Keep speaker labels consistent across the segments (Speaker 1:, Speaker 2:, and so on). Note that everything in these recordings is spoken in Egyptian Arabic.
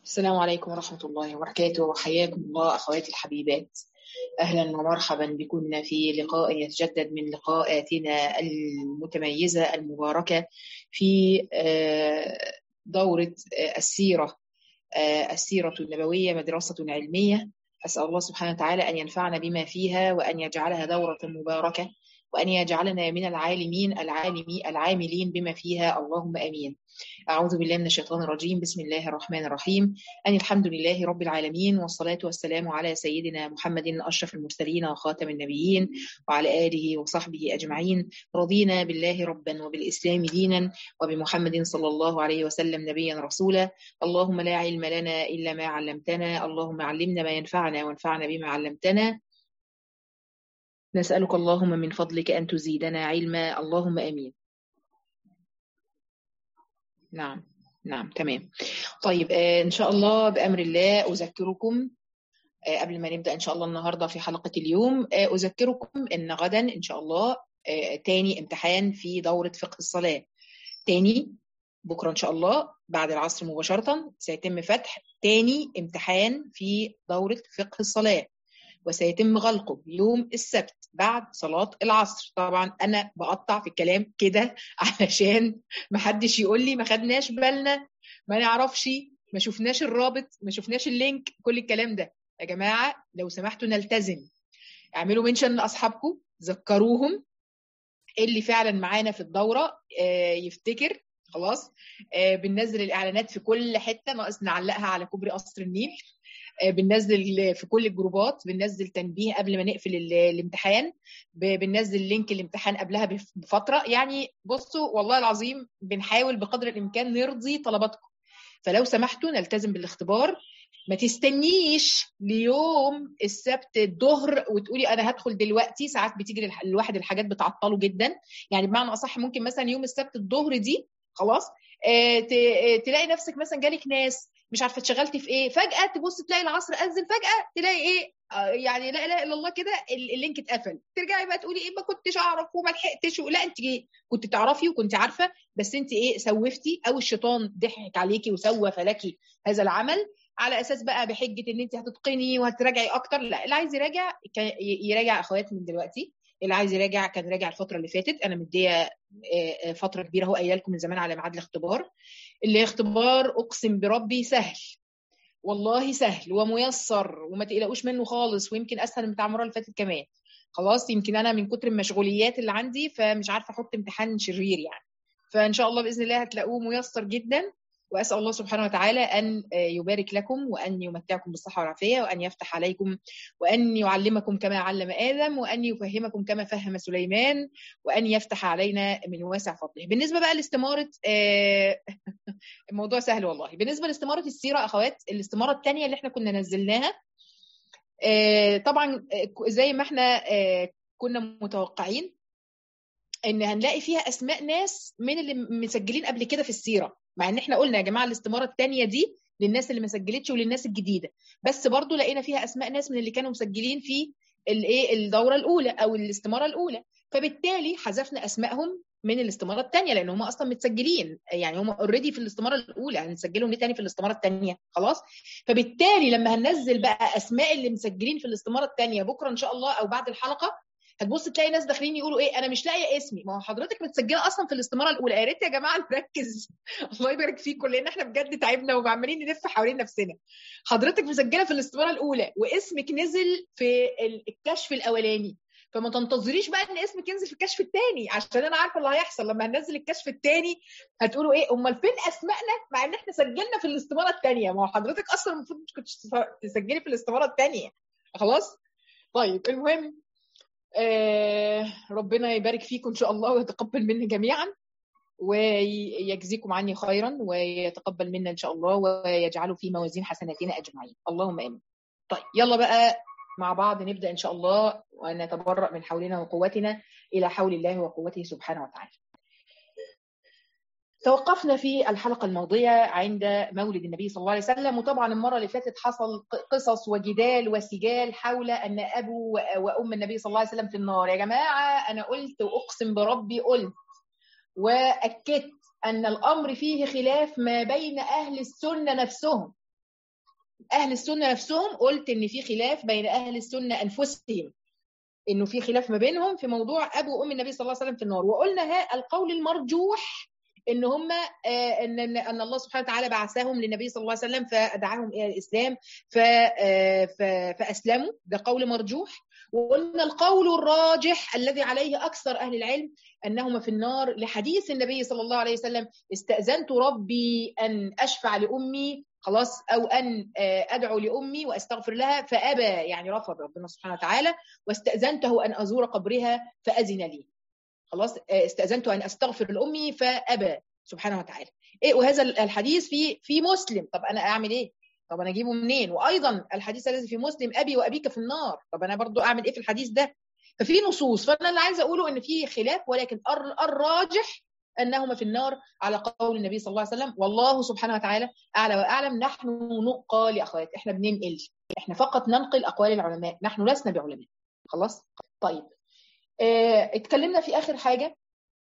Speaker 1: السلام عليكم ورحمة الله وبركاته حياكم الله أخواتي الحبيبات أهلا ومرحبا بكم في لقاء يتجدد من لقاءاتنا المتميزة المباركة في دورة السيرة السيرة النبوية مدرسة علمية أسأل الله سبحانه وتعالى أن ينفعنا بما فيها وأن يجعلها دورة مباركة وأن يجعلنا من العالمين العالمي العاملين بما فيها اللهم آمين أعوذ بالله من الشيطان الرجيم بسم الله الرحمن الرحيم أن الحمد لله رب العالمين والصلاة والسلام على سيدنا محمد أشرف المرسلين وخاتم النبيين وعلى آله وصحبه أجمعين رضينا بالله ربا وبالإسلام دينا وبمحمد صلى الله عليه وسلم نبيا رسولا اللهم لا علم لنا إلا ما علمتنا اللهم علمنا ما ينفعنا وانفعنا بما علمتنا نسألك اللهم من فضلك أن تزيدنا علما اللهم آمين نعم نعم تمام طيب آه إن شاء الله بأمر الله أذكركم آه قبل ما نبدأ إن شاء الله النهاردة في حلقة اليوم آه أذكركم إن غدا إن شاء الله تاني امتحان في دورة فقه الصلاة تاني بكرة إن شاء الله بعد العصر مباشرة سيتم فتح تاني امتحان في دورة فقه الصلاة وسيتم غلقه يوم السبت بعد صلاة العصر طبعا أنا بقطع في الكلام كده علشان ما حدش يقول لي ما خدناش بالنا ما نعرفش ما شفناش الرابط ما شفناش اللينك كل الكلام ده يا جماعة لو سمحتوا نلتزم اعملوا منشن لأصحابكم ذكروهم اللي فعلا معانا في الدورة يفتكر خلاص بننزل الإعلانات في كل حتة ناقص نعلقها على كوبري قصر النيل بننزل في كل الجروبات بننزل تنبيه قبل ما نقفل الامتحان بننزل لينك الامتحان قبلها بفتره يعني بصوا والله العظيم بنحاول بقدر الامكان نرضي طلباتكم فلو سمحتوا نلتزم بالاختبار ما تستنيش ليوم السبت الظهر وتقولي انا هدخل دلوقتي ساعات بتيجي الواحد الحاجات بتعطله جدا يعني بمعنى اصح ممكن مثلا يوم السبت الظهر دي خلاص آه تلاقي نفسك مثلا جالك ناس مش عارفه اتشغلتي في ايه فجاه تبص تلاقي العصر اذن فجاه تلاقي ايه آه يعني لا اله الا الله كده اللينك اتقفل ترجعي بقى تقولي ايه ما كنتش اعرف وما لحقتش لا انت إيه؟ كنت تعرفي وكنت عارفه بس انت ايه سوفتي او الشيطان ضحك عليكي وسوف لك هذا العمل على اساس بقى بحجه ان انت هتتقني وهتراجعي اكتر لا اللي عايز يراجع يراجع اخواتي من دلوقتي اللي عايز يراجع كان راجع الفتره اللي فاتت انا مديه فتره كبيره اهو قايله لكم من زمان على ميعاد الاختبار اللي اختبار اقسم بربي سهل والله سهل وميسر وما تقلقوش منه خالص ويمكن اسهل من بتاع المره اللي فاتت كمان خلاص يمكن انا من كتر المشغوليات اللي عندي فمش عارفه احط امتحان شرير يعني فان شاء الله باذن الله هتلاقوه ميسر جدا واسال الله سبحانه وتعالى ان يبارك لكم وان يمتعكم بالصحه والعافيه وان يفتح عليكم وان يعلمكم كما علم ادم وان يفهمكم كما فهم سليمان وان يفتح علينا من واسع فضله. بالنسبه بقى لاستماره الموضوع سهل والله. بالنسبه لاستماره السيره اخوات الاستماره الثانيه اللي احنا كنا نزلناها طبعا زي ما احنا كنا متوقعين ان هنلاقي فيها اسماء ناس من اللي مسجلين قبل كده في السيره مع ان احنا قلنا يا جماعه الاستماره الثانيه دي للناس اللي ما سجلتش وللناس الجديده بس برضو لقينا فيها اسماء ناس من اللي كانوا مسجلين في الايه الدوره الاولى او الاستماره الاولى فبالتالي حذفنا اسمائهم من الاستماره الثانيه لان هم اصلا متسجلين يعني هم اوريدي في الاستماره الاولى هنسجلهم ليه تاني في الاستماره الثانيه خلاص فبالتالي لما هننزل بقى اسماء اللي مسجلين في الاستماره الثانيه بكره ان شاء الله او بعد الحلقه هتبص تلاقي ناس داخلين يقولوا ايه انا مش لاقيه اسمي ما هو حضرتك متسجله اصلا في الاستماره الاولى يا ريت يا جماعه نركز الله يبارك فيكم لان احنا بجد تعبنا وعمالين نلف حوالين نفسنا حضرتك مسجله في الاستماره الاولى واسمك نزل في الكشف الاولاني فما تنتظريش بقى ان اسمك ينزل في الكشف الثاني عشان انا عارفه اللي هيحصل لما هننزل الكشف الثاني هتقولوا ايه امال فين اسمائنا مع ان احنا سجلنا في الاستماره الثانيه ما هو حضرتك اصلا المفروض مش كنت تسجلي في الاستماره الثانيه خلاص طيب المهم آه ربنا يبارك فيكم ان شاء الله ويتقبل منا جميعا ويجزيكم عني خيرا ويتقبل منا ان شاء الله ويجعله في موازين حسناتنا اجمعين اللهم امين طيب يلا بقى مع بعض نبدا ان شاء الله ونتبرأ من حولنا وقوتنا الى حول الله وقوته سبحانه وتعالى توقفنا في الحلقة الماضية عند مولد النبي صلى الله عليه وسلم وطبعا المرة اللي فاتت حصل قصص وجدال وسجال حول أن أبو وأم النبي صلى الله عليه وسلم في النار يا جماعة أنا قلت وأقسم بربي قلت وأكدت أن الأمر فيه خلاف ما بين أهل السنة نفسهم اهل السنه نفسهم قلت ان في خلاف بين اهل السنه انفسهم انه في خلاف ما بينهم في موضوع ابو وام النبي صلى الله عليه وسلم في النار وقلنا ها القول المرجوح ان هم ان ان الله سبحانه وتعالى بعثهم للنبي صلى الله عليه وسلم فدعاهم الى الاسلام فاسلموا ده قول مرجوح وقلنا القول الراجح الذي عليه اكثر اهل العلم انهما في النار لحديث النبي صلى الله عليه وسلم استاذنت ربي ان اشفع لامي خلاص او ان ادعو لامي واستغفر لها فابى يعني رفض ربنا سبحانه وتعالى واستاذنته ان ازور قبرها فاذن لي خلاص استاذنت ان استغفر لامي فابى سبحانه وتعالى ايه وهذا الحديث في في مسلم طب انا اعمل ايه طب انا اجيبه منين وايضا الحديث الذي في مسلم ابي وابيك في النار طب انا برضو اعمل ايه في الحديث ده ففي نصوص فانا اللي عايزه اقوله ان في خلاف ولكن الراجح انهما في النار على قول النبي صلى الله عليه وسلم والله سبحانه وتعالى اعلى واعلم نحن نقى لاخوات احنا بننقل احنا فقط ننقل اقوال العلماء نحن لسنا بعلماء خلاص طيب اه اتكلمنا في اخر حاجه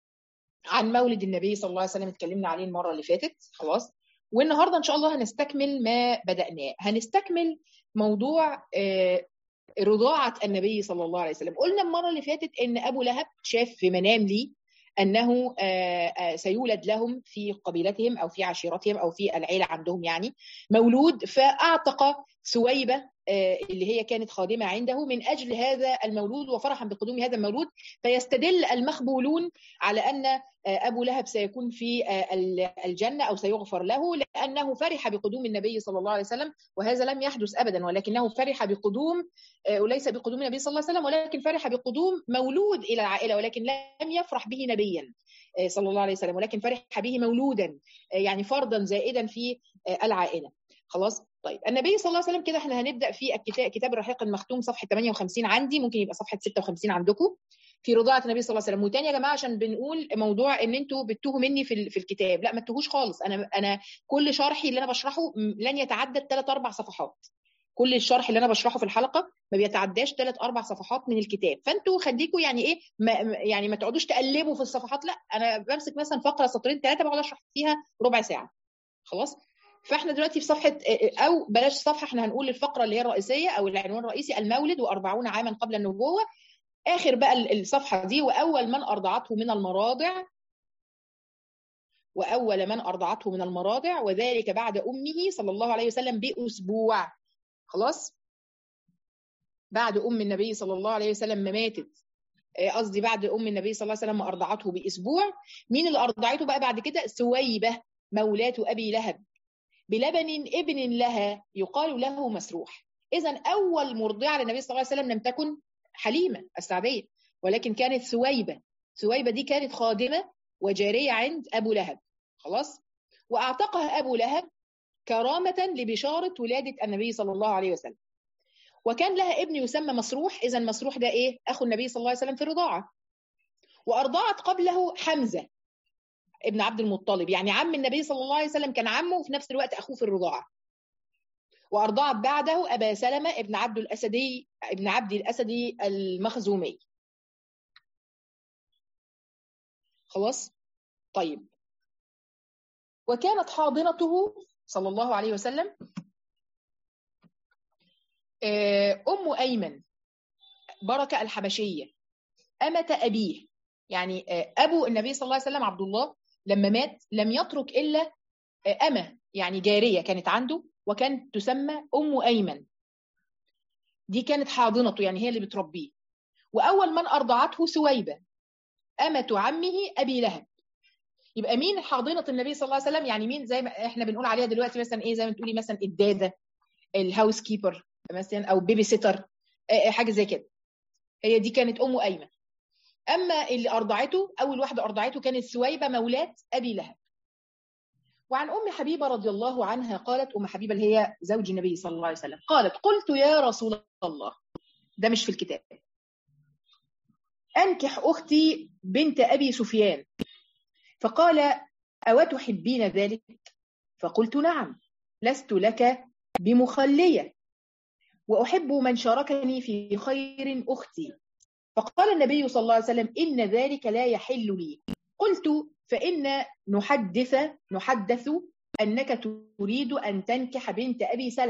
Speaker 1: عن مولد النبي صلى الله عليه وسلم اتكلمنا عليه المره اللي فاتت خلاص والنهارده ان شاء الله هنستكمل ما بدأناه هنستكمل موضوع اه رضاعة النبي صلى الله عليه وسلم قلنا المرة اللي فاتت ان ابو لهب شاف في منام لي انه سيولد لهم في قبيلتهم او في عشيرتهم او في العيله عندهم يعني مولود فاعتق سويبه اللي هي كانت خادمه عنده من اجل هذا المولود وفرحا بقدوم هذا المولود فيستدل المخبولون على ان ابو لهب سيكون في الجنه او سيغفر له لانه فرح بقدوم النبي صلى الله عليه وسلم وهذا لم يحدث ابدا ولكنه فرح بقدوم وليس بقدوم النبي صلى الله عليه وسلم ولكن فرح بقدوم مولود الى العائله ولكن لم يفرح به نبيا صلى الله عليه وسلم ولكن فرح به مولودا يعني فردا زائدا في العائله خلاص طيب النبي صلى الله عليه وسلم كده احنا هنبدا في الكتاب كتاب الرحيق المختوم صفحه 58 عندي ممكن يبقى صفحه 56 عندكم في رضاعه النبي صلى الله عليه وسلم وتاني يا جماعه عشان بنقول موضوع ان انتوا بتتوهوا مني في في الكتاب لا ما تتوهوش خالص انا انا كل شرحي اللي انا بشرحه لن يتعدى ثلاث اربع صفحات كل الشرح اللي انا بشرحه في الحلقه ما بيتعداش ثلاث اربع صفحات من الكتاب فانتوا خليكم يعني ايه ما يعني ما تقعدوش تقلبوا في الصفحات لا انا بمسك مثلا فقره سطرين ثلاثه بقعد اشرح فيها ربع ساعه خلاص فاحنا دلوقتي في صفحه او بلاش صفحه احنا هنقول الفقره اللي هي الرئيسيه او العنوان الرئيسي المولد و40 عاما قبل النبوه اخر بقى الصفحه دي واول من ارضعته من المراضع واول من ارضعته من المراضع وذلك بعد امه صلى الله عليه وسلم باسبوع خلاص بعد ام النبي صلى الله عليه وسلم ما ماتت قصدي بعد ام النبي صلى الله عليه وسلم ما ارضعته باسبوع مين اللي ارضعته بقى بعد كده سويبه مولاة ابي لهب بلبن ابن لها يقال له مسروح اذا اول مرضعه للنبي صلى الله عليه وسلم لم تكن حليمه السعديه ولكن كانت ثويبه ثويبه دي كانت خادمه وجاريه عند ابو لهب خلاص واعتقها ابو لهب كرامه لبشاره ولاده النبي صلى الله عليه وسلم وكان لها ابن يسمى مسروح اذا مسروح ده ايه اخو النبي صلى الله عليه وسلم في الرضاعه وارضعت قبله حمزه ابن عبد المطلب يعني عم النبي صلى الله عليه وسلم كان عمه وفي نفس الوقت اخوه في الرضاعه وارضعت بعده ابا سلمه ابن عبد الاسدي ابن عبد الاسدي المخزومي خلاص طيب وكانت حاضنته صلى الله عليه وسلم ام ايمن بركه الحبشيه امه ابيه يعني ابو النبي صلى الله عليه وسلم عبد الله لما مات لم يترك الا امه يعني جاريه كانت عنده وكانت تسمى ام ايمن دي كانت حاضنته يعني هي اللي بتربيه واول من ارضعته سويبه امه عمه ابي لهب يبقى مين حاضنه النبي صلى الله عليه وسلم يعني مين زي ما احنا بنقول عليها دلوقتي مثلا ايه زي ما تقولي مثلا الداده الهاوس كيبر مثلا او بيبي سيتر حاجه زي كده هي دي كانت ام ايمن اما اللي ارضعته اول واحده ارضعته كانت سويبه مولاه ابي لهب وعن ام حبيبه رضي الله عنها قالت ام حبيبه اللي هي زوج النبي صلى الله عليه وسلم قالت قلت يا رسول الله ده مش في الكتاب انكح اختي بنت ابي سفيان فقال او تحبين ذلك فقلت نعم لست لك بمخليه واحب من شاركني في خير اختي فقال النبي صلى الله عليه وسلم إن ذلك لا يحل لي قلت فإن نحدث نحدث أنك تريد أن تنكح بنت أبي سلمة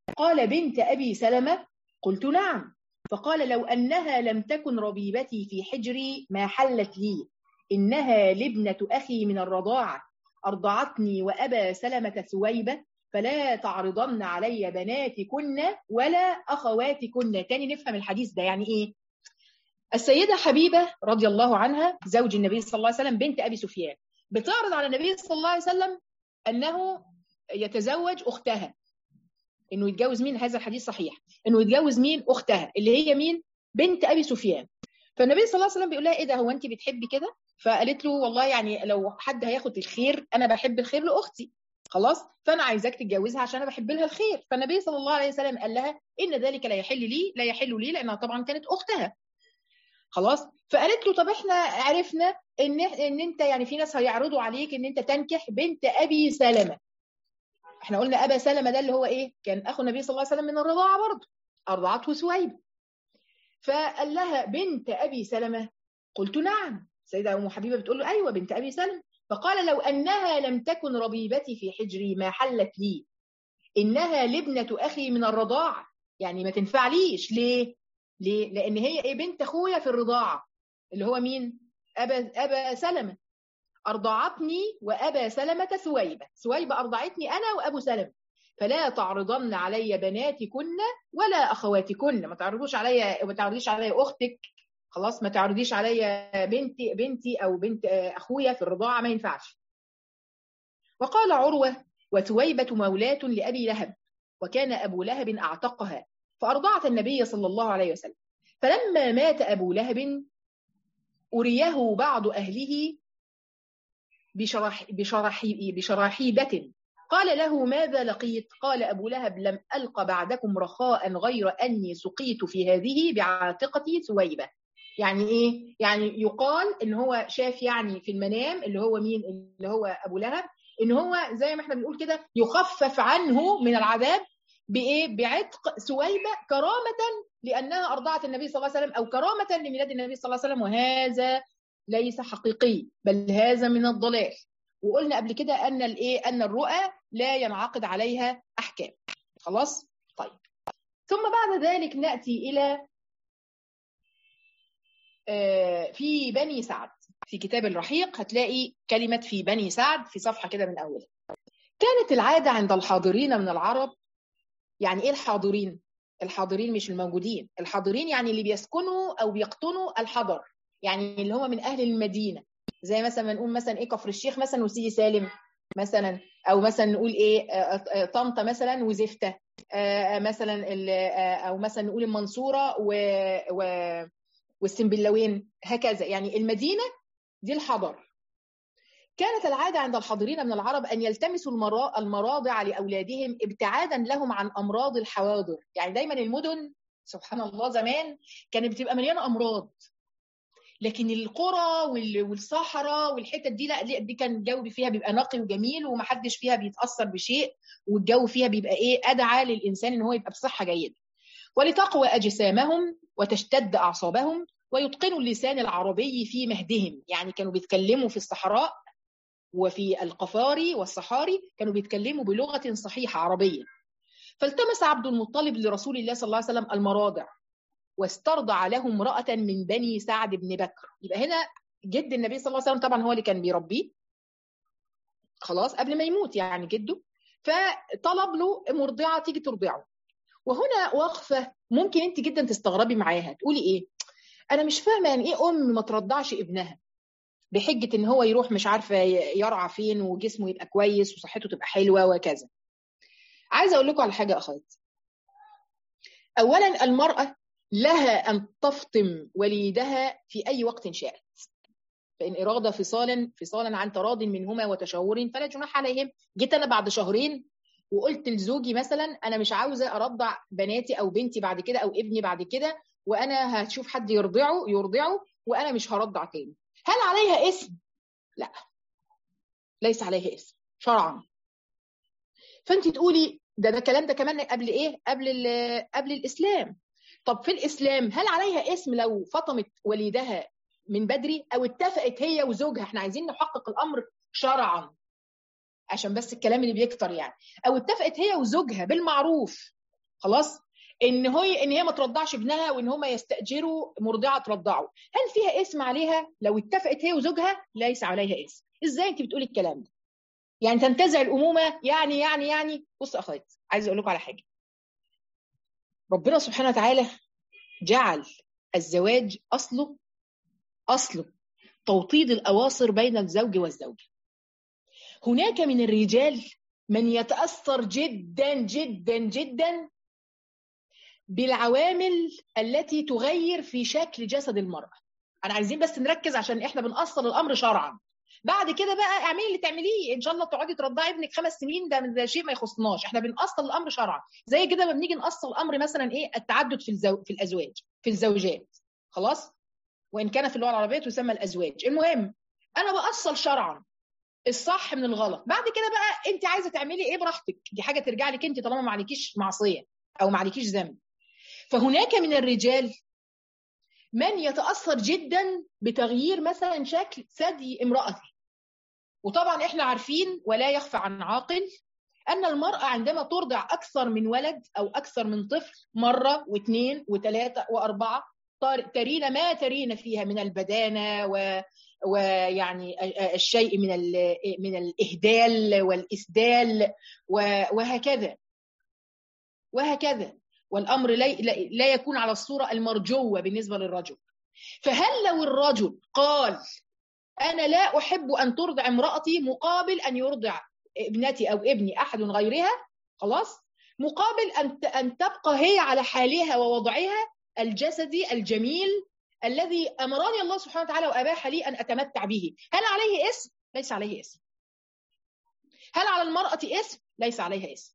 Speaker 1: قال بنت أبي سلمة قلت نعم فقال لو أنها لم تكن ربيبتي في حجري ما حلت لي إنها لابنة أخي من الرضاعة أرضعتني وأبا سلمة ثويبة فلا تعرضن علي بناتكن ولا أخواتكن تاني نفهم الحديث ده يعني إيه السيدة حبيبة رضي الله عنها زوج النبي صلى الله عليه وسلم بنت أبي سفيان بتعرض على النبي صلى الله عليه وسلم أنه يتزوج أختها انه يتجوز مين هذا الحديث صحيح انه يتجوز مين اختها اللي هي مين بنت ابي سفيان فالنبي صلى الله عليه وسلم بيقول لها ايه ده هو انت بتحبي كده فقالت له والله يعني لو حد هياخد الخير انا بحب الخير لاختي خلاص فانا عايزاك تتجوزها عشان انا بحب لها الخير فالنبي صلى الله عليه وسلم قال لها ان ذلك لا يحل لي لا يحل لي لانها طبعا كانت اختها خلاص فقالت له طب احنا عرفنا ان ان انت يعني في ناس هيعرضوا عليك ان انت تنكح بنت ابي سلمه احنا قلنا ابا سلمه ده اللي هو ايه كان اخو النبي صلى الله عليه وسلم من الرضاعه برضه ارضعته سويب فقال لها بنت ابي سلمه قلت نعم سيده ام حبيبه بتقول له ايوه بنت ابي سلمه فقال لو انها لم تكن ربيبتي في حجري ما حلت لي انها لابنه اخي من الرضاعه يعني ما تنفعليش ليه ليه لان هي ايه بنت اخويا في الرضاعه اللي هو مين ابا ابا سلمه أرضعتني وأبا سلمة ثويبة ثويبة أرضعتني أنا وأبو سلمة فلا تعرضن علي بناتكن ولا أخواتكن ما تعرضوش علي ما تعرضيش علي أختك خلاص ما تعرضيش علي بنتي بنتي أو بنت أخويا في الرضاعة ما ينفعش وقال عروة وثويبة مولاة لأبي لهب وكان أبو لهب أعتقها فأرضعت النبي صلى الله عليه وسلم فلما مات أبو لهب أريه بعض أهله بشرح بشرح بشراحيبة قال له ماذا لقيت قال أبو لهب لم ألق بعدكم رخاء غير أني سقيت في هذه بعاتقتي ثويبة يعني إيه؟ يعني يقال إن هو شاف يعني في المنام اللي هو مين اللي هو أبو لهب إن هو زي ما احنا بنقول كده يخفف عنه من العذاب بإيه؟ بعتق ثويبة كرامة لأنها أرضعت النبي صلى الله عليه وسلم أو كرامة لميلاد النبي صلى الله عليه وسلم وهذا ليس حقيقي بل هذا من الضلال وقلنا قبل كده ان الايه ان الرؤى لا ينعقد عليها احكام خلاص طيب ثم بعد ذلك ناتي الى في بني سعد في كتاب الرحيق هتلاقي كلمه في بني سعد في صفحه كده من اولها كانت العاده عند الحاضرين من العرب يعني ايه الحاضرين الحاضرين مش الموجودين الحاضرين يعني اللي بيسكنوا او بيقطنوا الحضر يعني اللي هم من اهل المدينه زي مثلا ما نقول مثلا ايه كفر الشيخ مثلا وسيدي سالم مثلا او مثلا نقول ايه طنطا مثلا وزفته مثلا او مثلا نقول المنصوره و, و والسنبلاوين هكذا يعني المدينه دي الحضر كانت العادة عند الحاضرين من العرب أن يلتمسوا المراضع لأولادهم ابتعادا لهم عن أمراض الحواضر يعني دايما المدن سبحان الله زمان كانت بتبقى مليانة أمراض لكن القرى والصحراء والحتت دي لا دي كان الجو فيها بيبقى نقي وجميل ومحدش فيها بيتاثر بشيء والجو فيها بيبقى ايه ادعى للانسان ان هو يبقى بصحه جيده ولتقوى اجسامهم وتشتد اعصابهم ويتقنوا اللسان العربي في مهدهم يعني كانوا بيتكلموا في الصحراء وفي القفاري والصحاري كانوا بيتكلموا بلغه صحيحه عربيه فالتمس عبد المطلب لرسول الله صلى الله عليه وسلم المراضع واسترضع له امرأة من بني سعد بن بكر يبقى هنا جد النبي صلى الله عليه وسلم طبعا هو اللي كان بيربيه خلاص قبل ما يموت يعني جده فطلب له مرضعة تيجي ترضعه وهنا وقفة ممكن انت جدا تستغربي معاها تقولي ايه انا مش فاهمة يعني ايه ام ما ترضعش ابنها بحجة ان هو يروح مش عارفة يرعى فين وجسمه يبقى كويس وصحته تبقى حلوة وكذا عايزة اقول لكم على حاجة اخوات اولا المرأة لها أن تفطم وليدها في أي وقت شاءت فإن إرادة فصالا فصالا عن تراض منهما وتشاور فلا جناح عليهم جيت أنا بعد شهرين وقلت لزوجي مثلا أنا مش عاوزة أرضع بناتي أو بنتي بعد كده أو ابني بعد كده وأنا هشوف حد يرضعه يرضعه وأنا مش هرضع تاني هل عليها اسم؟ لا ليس عليها اسم شرعا فأنت تقولي ده ده الكلام ده كمان قبل إيه؟ قبل قبل الإسلام طب في الاسلام هل عليها اسم لو فطمت وليدها من بدري او اتفقت هي وزوجها احنا عايزين نحقق الامر شرعا عشان بس الكلام اللي بيكتر يعني او اتفقت هي وزوجها بالمعروف خلاص ان هي ان هي ما ترضعش ابنها وان هم يستاجروا مرضعه ترضعه هل فيها اسم عليها لو اتفقت هي وزوجها ليس عليها اسم ازاي انت بتقولي الكلام ده يعني تنتزع الامومه يعني يعني يعني بص يا اخوات عايز اقول لكم على حاجه ربنا سبحانه وتعالى جعل الزواج اصله اصله توطيد الاواصر بين الزوج والزوجه هناك من الرجال من يتاثر جدا جدا جدا بالعوامل التي تغير في شكل جسد المراه انا عايزين بس نركز عشان احنا بنأصل الامر شرعا بعد كده بقى اعملي اللي تعمليه ان شاء الله تقعدي ترضعي ابنك خمس سنين ده ده شيء ما يخصناش احنا بنأصل الامر شرعا زي كده ما بنيجي نأصل الامر مثلا ايه التعدد في الزو... في الازواج في الزوجات خلاص وان كان في اللغه العربيه تسمى الازواج المهم انا بأصل شرعا الصح من الغلط بعد كده بقى انت عايزه تعملي ايه براحتك دي حاجه ترجع لك انت طالما ما عليكيش معصيه او ما عليكيش ذنب فهناك من الرجال من يتاثر جدا بتغيير مثلا شكل ثدي امراته وطبعا احنا عارفين ولا يخفى عن عاقل ان المراه عندما ترضع اكثر من ولد او اكثر من طفل مره واثنين وثلاثه واربعه ترين ما ترين فيها من البدانه و ويعني الشيء من من الاهدال والاسدال وهكذا وهكذا والامر لا يكون على الصوره المرجوه بالنسبه للرجل فهل لو الرجل قال انا لا احب ان ترضع امراتي مقابل ان يرضع ابنتي او ابني احد غيرها خلاص مقابل ان ان تبقى هي على حالها ووضعها الجسدي الجميل الذي امرني الله سبحانه وتعالى واباح لي ان اتمتع به هل عليه اسم ليس عليه اسم هل على المراه اسم ليس عليها اسم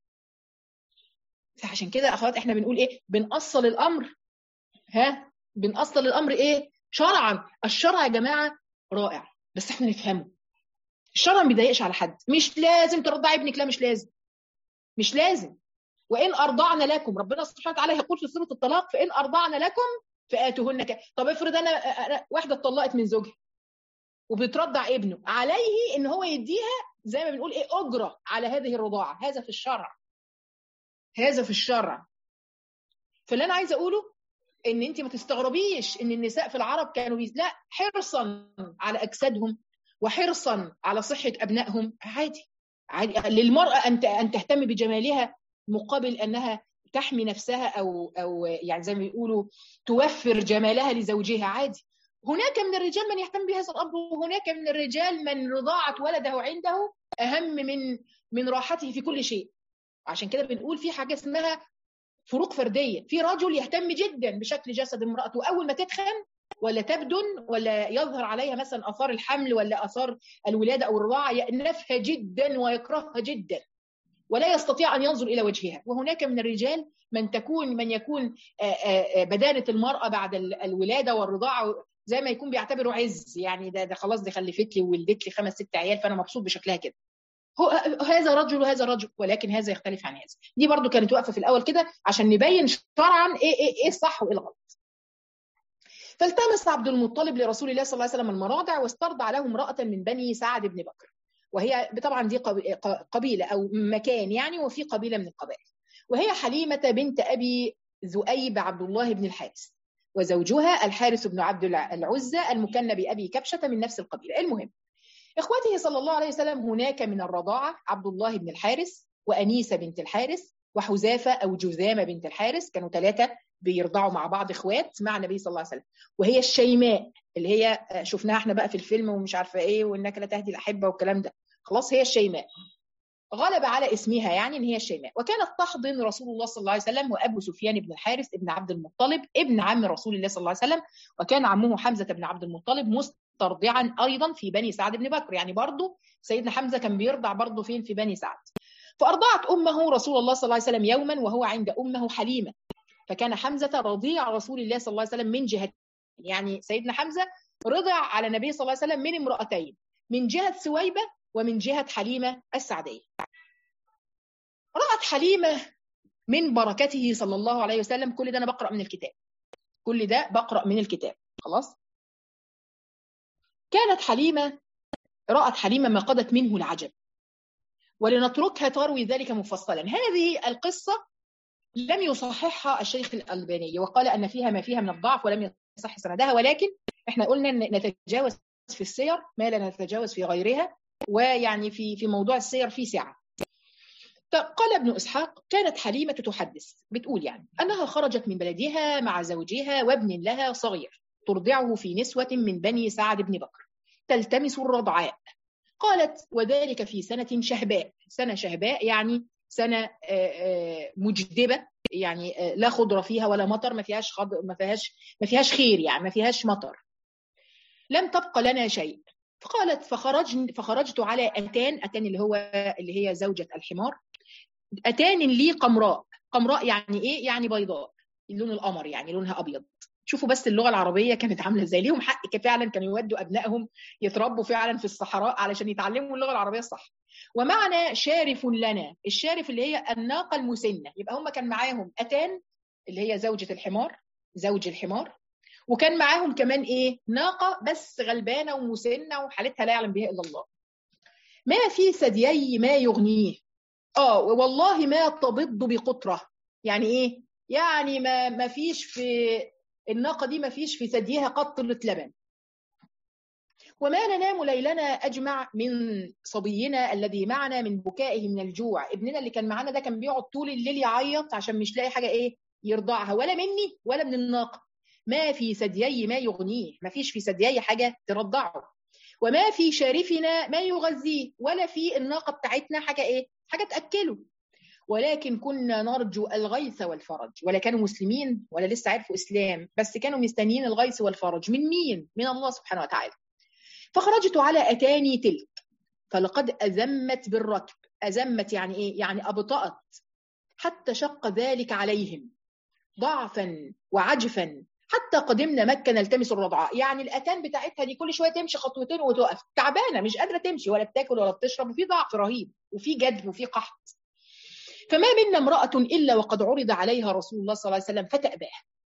Speaker 1: فعشان كده اخوات احنا بنقول ايه بنأصل الامر ها بنأصل الامر ايه شرعا الشرع يا جماعه رائع بس احنا نفهمه الشرع ما بيضايقش على حد مش لازم ترضعي ابنك لا مش لازم مش لازم وان ارضعن لكم ربنا سبحانه وتعالى يقول في سوره الطلاق فان ارضعن لكم فاتوهن ك... طب افرض انا واحده اتطلقت من زوجها وبترضع ابنه عليه ان هو يديها زي ما بنقول ايه اجره على هذه الرضاعه هذا في الشرع هذا في الشرع فاللي انا عايزه اقوله ان انت ما تستغربيش ان النساء في العرب كانوا بيز... لا حرصا على اجسادهم وحرصا على صحه ابنائهم عادي عادي للمراه ان ان تهتم بجمالها مقابل انها تحمي نفسها او او يعني زي ما بيقولوا توفر جمالها لزوجها عادي هناك من الرجال من يهتم بهذا الامر وهناك من الرجال من رضاعه ولده عنده اهم من من راحته في كل شيء عشان كده بنقول في حاجه اسمها فروق فرديه في رجل يهتم جدا بشكل جسد امراته اول ما تتخن ولا تبدن ولا يظهر عليها مثلا اثار الحمل ولا اثار الولاده او الرضاعه يأنفها جدا ويكرهها جدا ولا يستطيع ان ينظر الى وجهها وهناك من الرجال من تكون من يكون بدانه المراه بعد الولاده والرضاعه زي ما يكون بيعتبره عز يعني ده ده خلاص دي خلفت لي وولدت لي خمس ست عيال فانا مبسوط بشكلها كده هو هذا رجل وهذا رجل ولكن هذا يختلف عن هذا دي برضو كانت واقفه في الاول كده عشان نبين شرعا ايه ايه ايه الصح وايه الغلط فالتمس عبد المطلب لرسول الله صلى الله عليه وسلم المراضع واسترضع له امراه من بني سعد بن بكر وهي طبعا دي قبيله او مكان يعني وفي قبيله من القبائل وهي حليمه بنت ابي ذؤيب عبد الله بن الحارث وزوجها الحارث بن عبد العزى المكنى بابي كبشه من نفس القبيله المهم اخوته صلى الله عليه وسلم هناك من الرضاعه عبد الله بن الحارث وانيسه بنت الحارث وحذافه او جذامه بنت الحارث كانوا ثلاثه بيرضعوا مع بعض اخوات مع النبي صلى الله عليه وسلم وهي الشيماء اللي هي شفناها احنا بقى في الفيلم ومش عارفه ايه وانك لا تهدي الاحبه والكلام ده خلاص هي الشيماء غلب على اسمها يعني ان هي الشيماء وكانت تحضن رسول الله صلى الله عليه وسلم وابو سفيان بن الحارث ابن عبد المطلب ابن عم رسول الله صلى الله عليه وسلم وكان عمه حمزه بن عبد المطلب مسترضعا ايضا في بني سعد بن بكر يعني برضه سيدنا حمزه كان بيرضع برضه فين في بني سعد فارضعت امه رسول الله صلى الله عليه وسلم يوما وهو عند امه حليمه فكان حمزه رضيع رسول الله صلى الله عليه وسلم من جهه يعني سيدنا حمزه رضع على النبي صلى الله عليه وسلم من امرأتين من جهة سويبة ومن جهة حليمة السعدية رأت حليمة من بركته صلى الله عليه وسلم كل ده أنا بقرأ من الكتاب كل ده بقرأ من الكتاب خلاص كانت حليمة رأت حليمة ما قضت منه العجب ولنتركها تروي ذلك مفصلا هذه القصة لم يصححها الشيخ الألباني وقال أن فيها ما فيها من الضعف ولم يصح سندها ولكن احنا قلنا ان نتجاوز في السير ما لا نتجاوز في غيرها ويعني في في موضوع السير في سعه. قال ابن اسحاق كانت حليمه تحدث بتقول يعني انها خرجت من بلدها مع زوجها وابن لها صغير ترضعه في نسوه من بني سعد بن بكر تلتمس الرضعاء قالت وذلك في سنه شهباء سنه شهباء يعني سنه مجدبه يعني لا خضره فيها ولا مطر ما فيهاش خضر ما فيهاش ما فيهاش خير يعني ما فيهاش مطر لم تبقى لنا شيء فقالت فخرج فخرجت على اتان اتان اللي هو اللي هي زوجة الحمار اتان لي قمراء قمراء يعني ايه يعني بيضاء لون القمر يعني لونها ابيض شوفوا بس اللغه العربيه كانت عامله ازاي ليهم حق فعلا كانوا يودوا ابنائهم يتربوا فعلا في الصحراء علشان يتعلموا اللغه العربيه الصح ومعنا شارف لنا الشارف اللي هي الناقه المسنه يبقى هم كان معاهم اتان اللي هي زوجة الحمار زوج الحمار وكان معاهم كمان ايه ناقه بس غلبانه ومسنه وحالتها لا يعلم بها الا الله ما في ثديي ما يغنيه اه والله ما تبض بقطره يعني ايه يعني ما ما فيش في الناقه دي ما فيش في ثديها قطره لبن وما ننام ليلنا اجمع من صبينا الذي معنا من بكائه من الجوع ابننا اللي كان معانا ده كان بيقعد طول الليل يعيط عشان مش لاقي حاجه ايه يرضعها ولا مني ولا من الناقه ما في ثديي ما يغنيه ما فيش في ثديي حاجه ترضعه وما في شارفنا ما يغذيه ولا في الناقه بتاعتنا حاجه ايه حاجه تاكله ولكن كنا نرجو الغيث والفرج ولا كانوا مسلمين ولا لسه عرفوا اسلام بس كانوا مستنيين الغيث والفرج من مين من الله سبحانه وتعالى فخرجت على اتاني تلك فلقد ازمت بالركب ازمت يعني ايه يعني ابطات حتى شق ذلك عليهم ضعفا وعجفا حتى قدمنا مكه نلتمس الرضعاء يعني الاتان بتاعتها دي كل شويه تمشي خطوتين وتقف تعبانه مش قادره تمشي ولا بتاكل ولا بتشرب وفي ضعف رهيب وفي جدب وفي قحط فما منا امراه الا وقد عرض عليها رسول الله صلى الله عليه وسلم فتأباه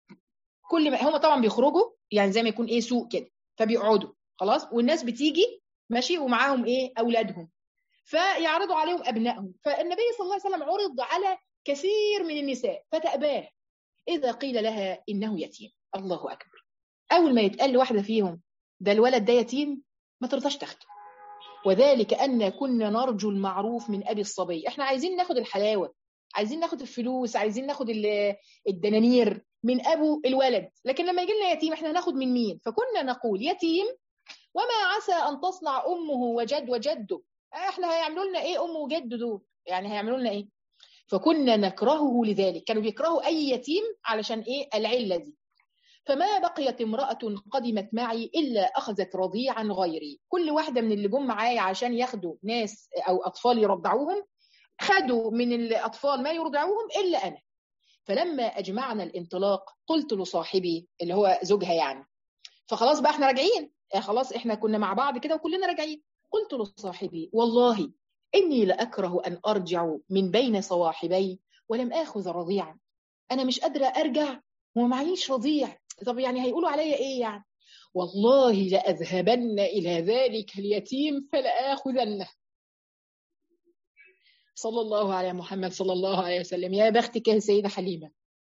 Speaker 1: كل ما هم طبعا بيخرجوا يعني زي ما يكون ايه سوق كده فبيقعدوا خلاص والناس بتيجي ماشي ومعاهم ايه اولادهم فيعرضوا عليهم ابنائهم فالنبي صلى الله عليه وسلم عرض على كثير من النساء فتأباه اذا قيل لها انه يتيم الله اكبر اول ما يتقال لواحده فيهم ده الولد ده يتيم ما ترضاش تاخده وذلك ان كنا نرجو المعروف من ابي الصبي احنا عايزين ناخد الحلاوه عايزين ناخد الفلوس عايزين ناخد الدنانير من ابو الولد لكن لما يجي لنا يتيم احنا هناخد من مين فكنا نقول يتيم وما عسى ان تصنع امه وجد وجده احنا هيعملوا لنا ايه امه وجد دول يعني هيعملوا لنا ايه فكنا نكرهه لذلك كانوا بيكرهوا اي يتيم علشان ايه العله دي فما بقيت امرأة قدمت معي إلا أخذت رضيعا غيري كل واحدة من اللي جم معايا عشان ياخدوا ناس أو أطفال يرضعوهم خدوا من الأطفال ما يرضعوهم إلا أنا فلما أجمعنا الانطلاق قلت لصاحبي اللي هو زوجها يعني فخلاص بقى احنا راجعين خلاص احنا كنا مع بعض كده وكلنا راجعين قلت لصاحبي والله إني لأكره أن أرجع من بين صواحبي ولم آخذ رضيعا أنا مش قادرة أرجع ومعيش رضيع طب يعني هيقولوا عليا ايه يعني والله لأذهبن إلى ذلك اليتيم فلآخذنه صلى الله على محمد صلى الله عليه وسلم يا بختك يا سيدة حليمة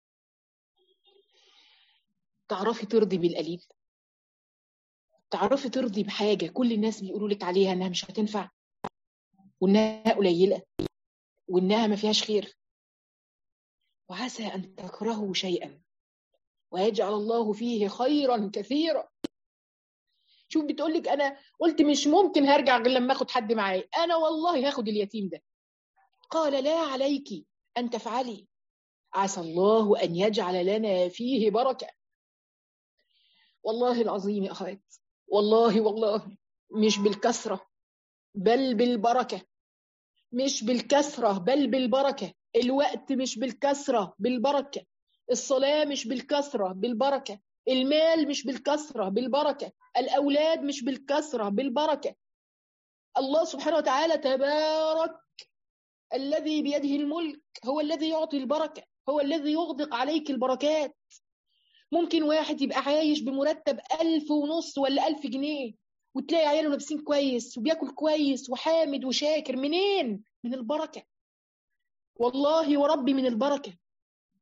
Speaker 1: تعرفي ترضي بالقليل تعرفي ترضي بحاجة كل الناس بيقولوا لك عليها انها مش هتنفع وانها قليلة وانها ما فيهاش خير وعسى ان تكرهوا شيئا ويجعل الله فيه خيرا كثيرا شوف بتقول لك انا قلت مش ممكن هرجع غير لما اخد حد معايا انا والله هاخد اليتيم ده قال لا عليك ان تفعلي عسى الله ان يجعل لنا فيه بركه والله العظيم يا اخوات والله والله مش بالكثره بل بالبركه مش بالكثره بل بالبركه الوقت مش بالكثره بالبركه الصلاة مش بالكثرة بالبركة المال مش بالكثرة بالبركة الأولاد مش بالكثرة بالبركة الله سبحانه وتعالى تبارك الذي بيده الملك هو الذي يعطي البركة هو الذي يغدق عليك البركات ممكن واحد يبقى عايش بمرتب ألف ونص ولا ألف جنيه وتلاقي عياله لابسين كويس وبياكل كويس وحامد وشاكر منين؟ من البركة والله وربي من البركة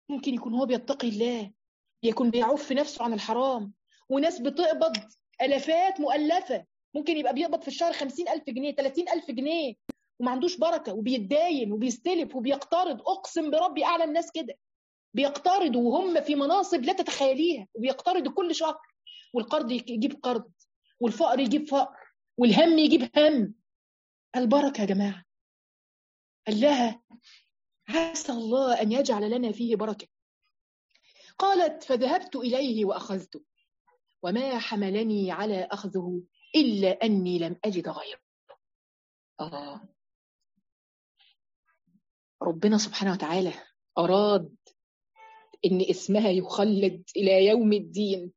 Speaker 1: ممكن يكون هو بيتقي الله يكون بيعف نفسه عن الحرام وناس بتقبض ألفات مؤلفة ممكن يبقى بيقبض في الشهر خمسين ألف جنيه ثلاثين ألف جنيه وما عندوش بركة وبيتداين وبيستلف وبيقترض أقسم بربي أعلى الناس كده بيقترضوا وهم في مناصب لا تتخيليها وبيقترضوا كل شهر والقرض يجيب قرض والفقر يجيب فقر والهم يجيب هم البركة يا جماعة قال لها عسى الله أن يجعل لنا فيه بركة قالت فذهبت إليه وأخذته وما حملني على أخذه إلا أني لم أجد غيره آه. ربنا سبحانه وتعالى أراد إن اسمها يخلد إلى يوم الدين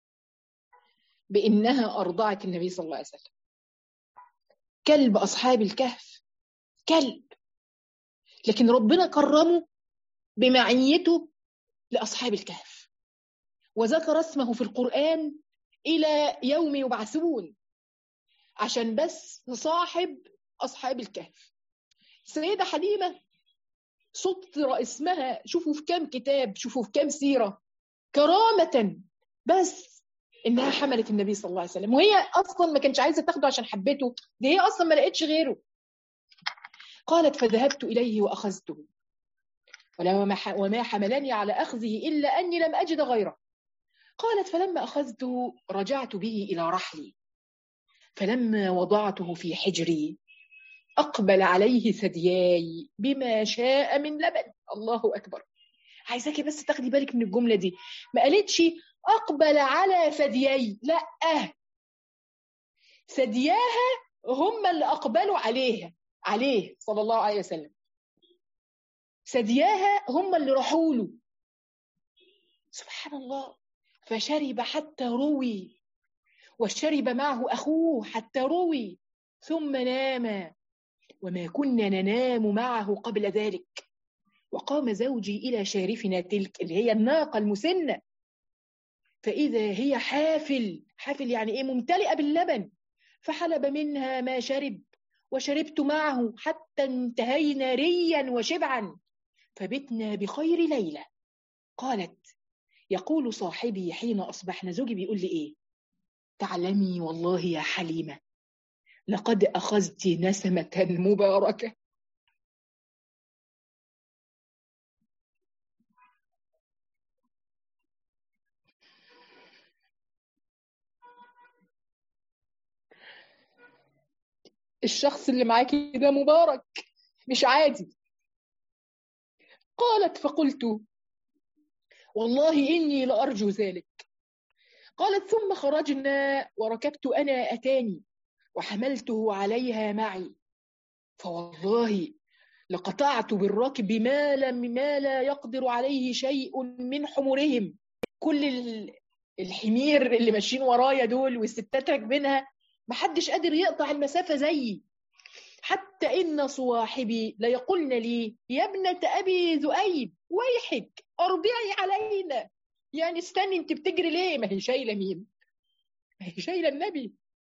Speaker 1: بإنها أرضعت النبي صلى الله عليه وسلم كلب أصحاب الكهف كلب لكن ربنا كرمه بمعيته لأصحاب الكهف وذكر اسمه في القرآن إلى يوم يبعثون عشان بس صاحب أصحاب الكهف السيدة حليمة سطر اسمها شوفوا في كام كتاب شوفوا في كام سيرة كرامة بس إنها حملت النبي صلى الله عليه وسلم وهي أصلا ما كانتش عايزة تاخده عشان حبته دي هي أصلا ما لقيتش غيره قالت فذهبت إليه وأخذته وما حملني على أخذه إلا أني لم أجد غيره قالت فلما أخذته رجعت به إلى رحلي فلما وضعته في حجري أقبل عليه ثدياي بما شاء من لبن الله أكبر عايزاكي بس تاخدي بالك من الجملة دي ما قالتش أقبل على ثدياي لا ثدياها هم اللي أقبلوا عليها عليه صلى الله عليه وسلم ثدياها هم اللي راحوا له سبحان الله فشرب حتى روي وشرب معه أخوه حتى روي ثم نام وما كنا ننام معه قبل ذلك وقام زوجي إلى شارفنا تلك اللي هي الناقة المسنة فإذا هي حافل حافل يعني إيه ممتلئة باللبن فحلب منها ما شرب وشربت معه حتى انتهينا ريا وشبعا فبتنا بخير ليلة قالت يقول صاحبي حين أصبحنا زوجي بيقول لي إيه تعلمي والله يا حليمة لقد أخذت نسمة مباركة الشخص اللي معاكي ده مبارك مش عادي قالت فقلت والله إني لأرجو ذلك قالت ثم خرجنا وركبت أنا أتاني وحملته عليها معي فوالله لقطعت بالركب ما لم ما لا يقدر عليه شيء من حمرهم كل الحمير اللي ماشيين ورايا دول والستات راكبينها محدش قادر يقطع المسافة زيي حتى إن صواحبي ليقولن لي يا ابنة أبي ذؤيب ويحك أرضعي علينا يعني استني انت بتجري ليه ما هي شايلة مين ما هي شايلة النبي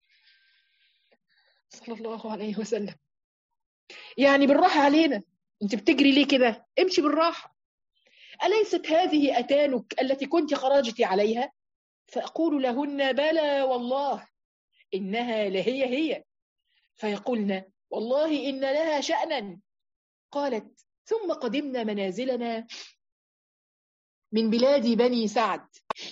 Speaker 1: صلى الله عليه وسلم يعني بالراحة علينا انت بتجري ليه كده امشي بالراحة أليست هذه أتانك التي كنت خرجت عليها فأقول لهن بلى والله إنها لهي هي فيقولن والله إن لها شأنا قالت ثم قدمنا منازلنا من بلاد بني سعد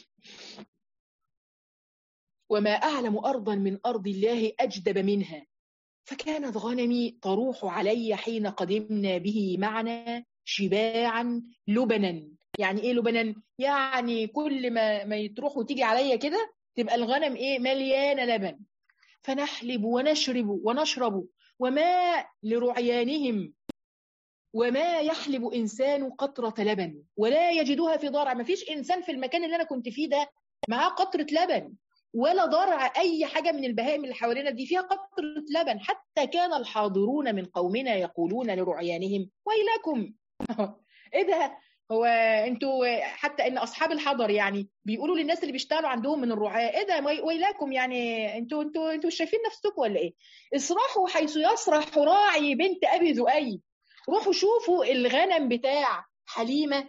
Speaker 1: وما أعلم أرضا من أرض الله أجدب منها فكانت غنمي تروح علي حين قدمنا به معنا شباعا لبنا يعني ايه لبنا يعني كل ما ما تروح وتيجي عليا كده تبقى الغنم ايه مليانه لبن فنحلب ونشرب ونشرب وما لرعيانهم وما يحلب انسان قطره لبن ولا يجدها في ضرع ما فيش انسان في المكان اللي انا كنت فيه ده معاه قطره لبن ولا ضرع اي حاجه من البهائم اللي حوالينا دي فيها قطره لبن حتى كان الحاضرون من قومنا يقولون لرعيانهم ويلكم ايه ده هو انتوا حتى ان اصحاب الحضر يعني بيقولوا للناس اللي بيشتغلوا عندهم من الرعاة ايه ده ويلاكم يعني انتوا انتوا انتوا شايفين نفسكم ولا ايه؟ اسرحوا حيث يسرح راعي بنت ابي ذؤيب روحوا شوفوا الغنم بتاع حليمه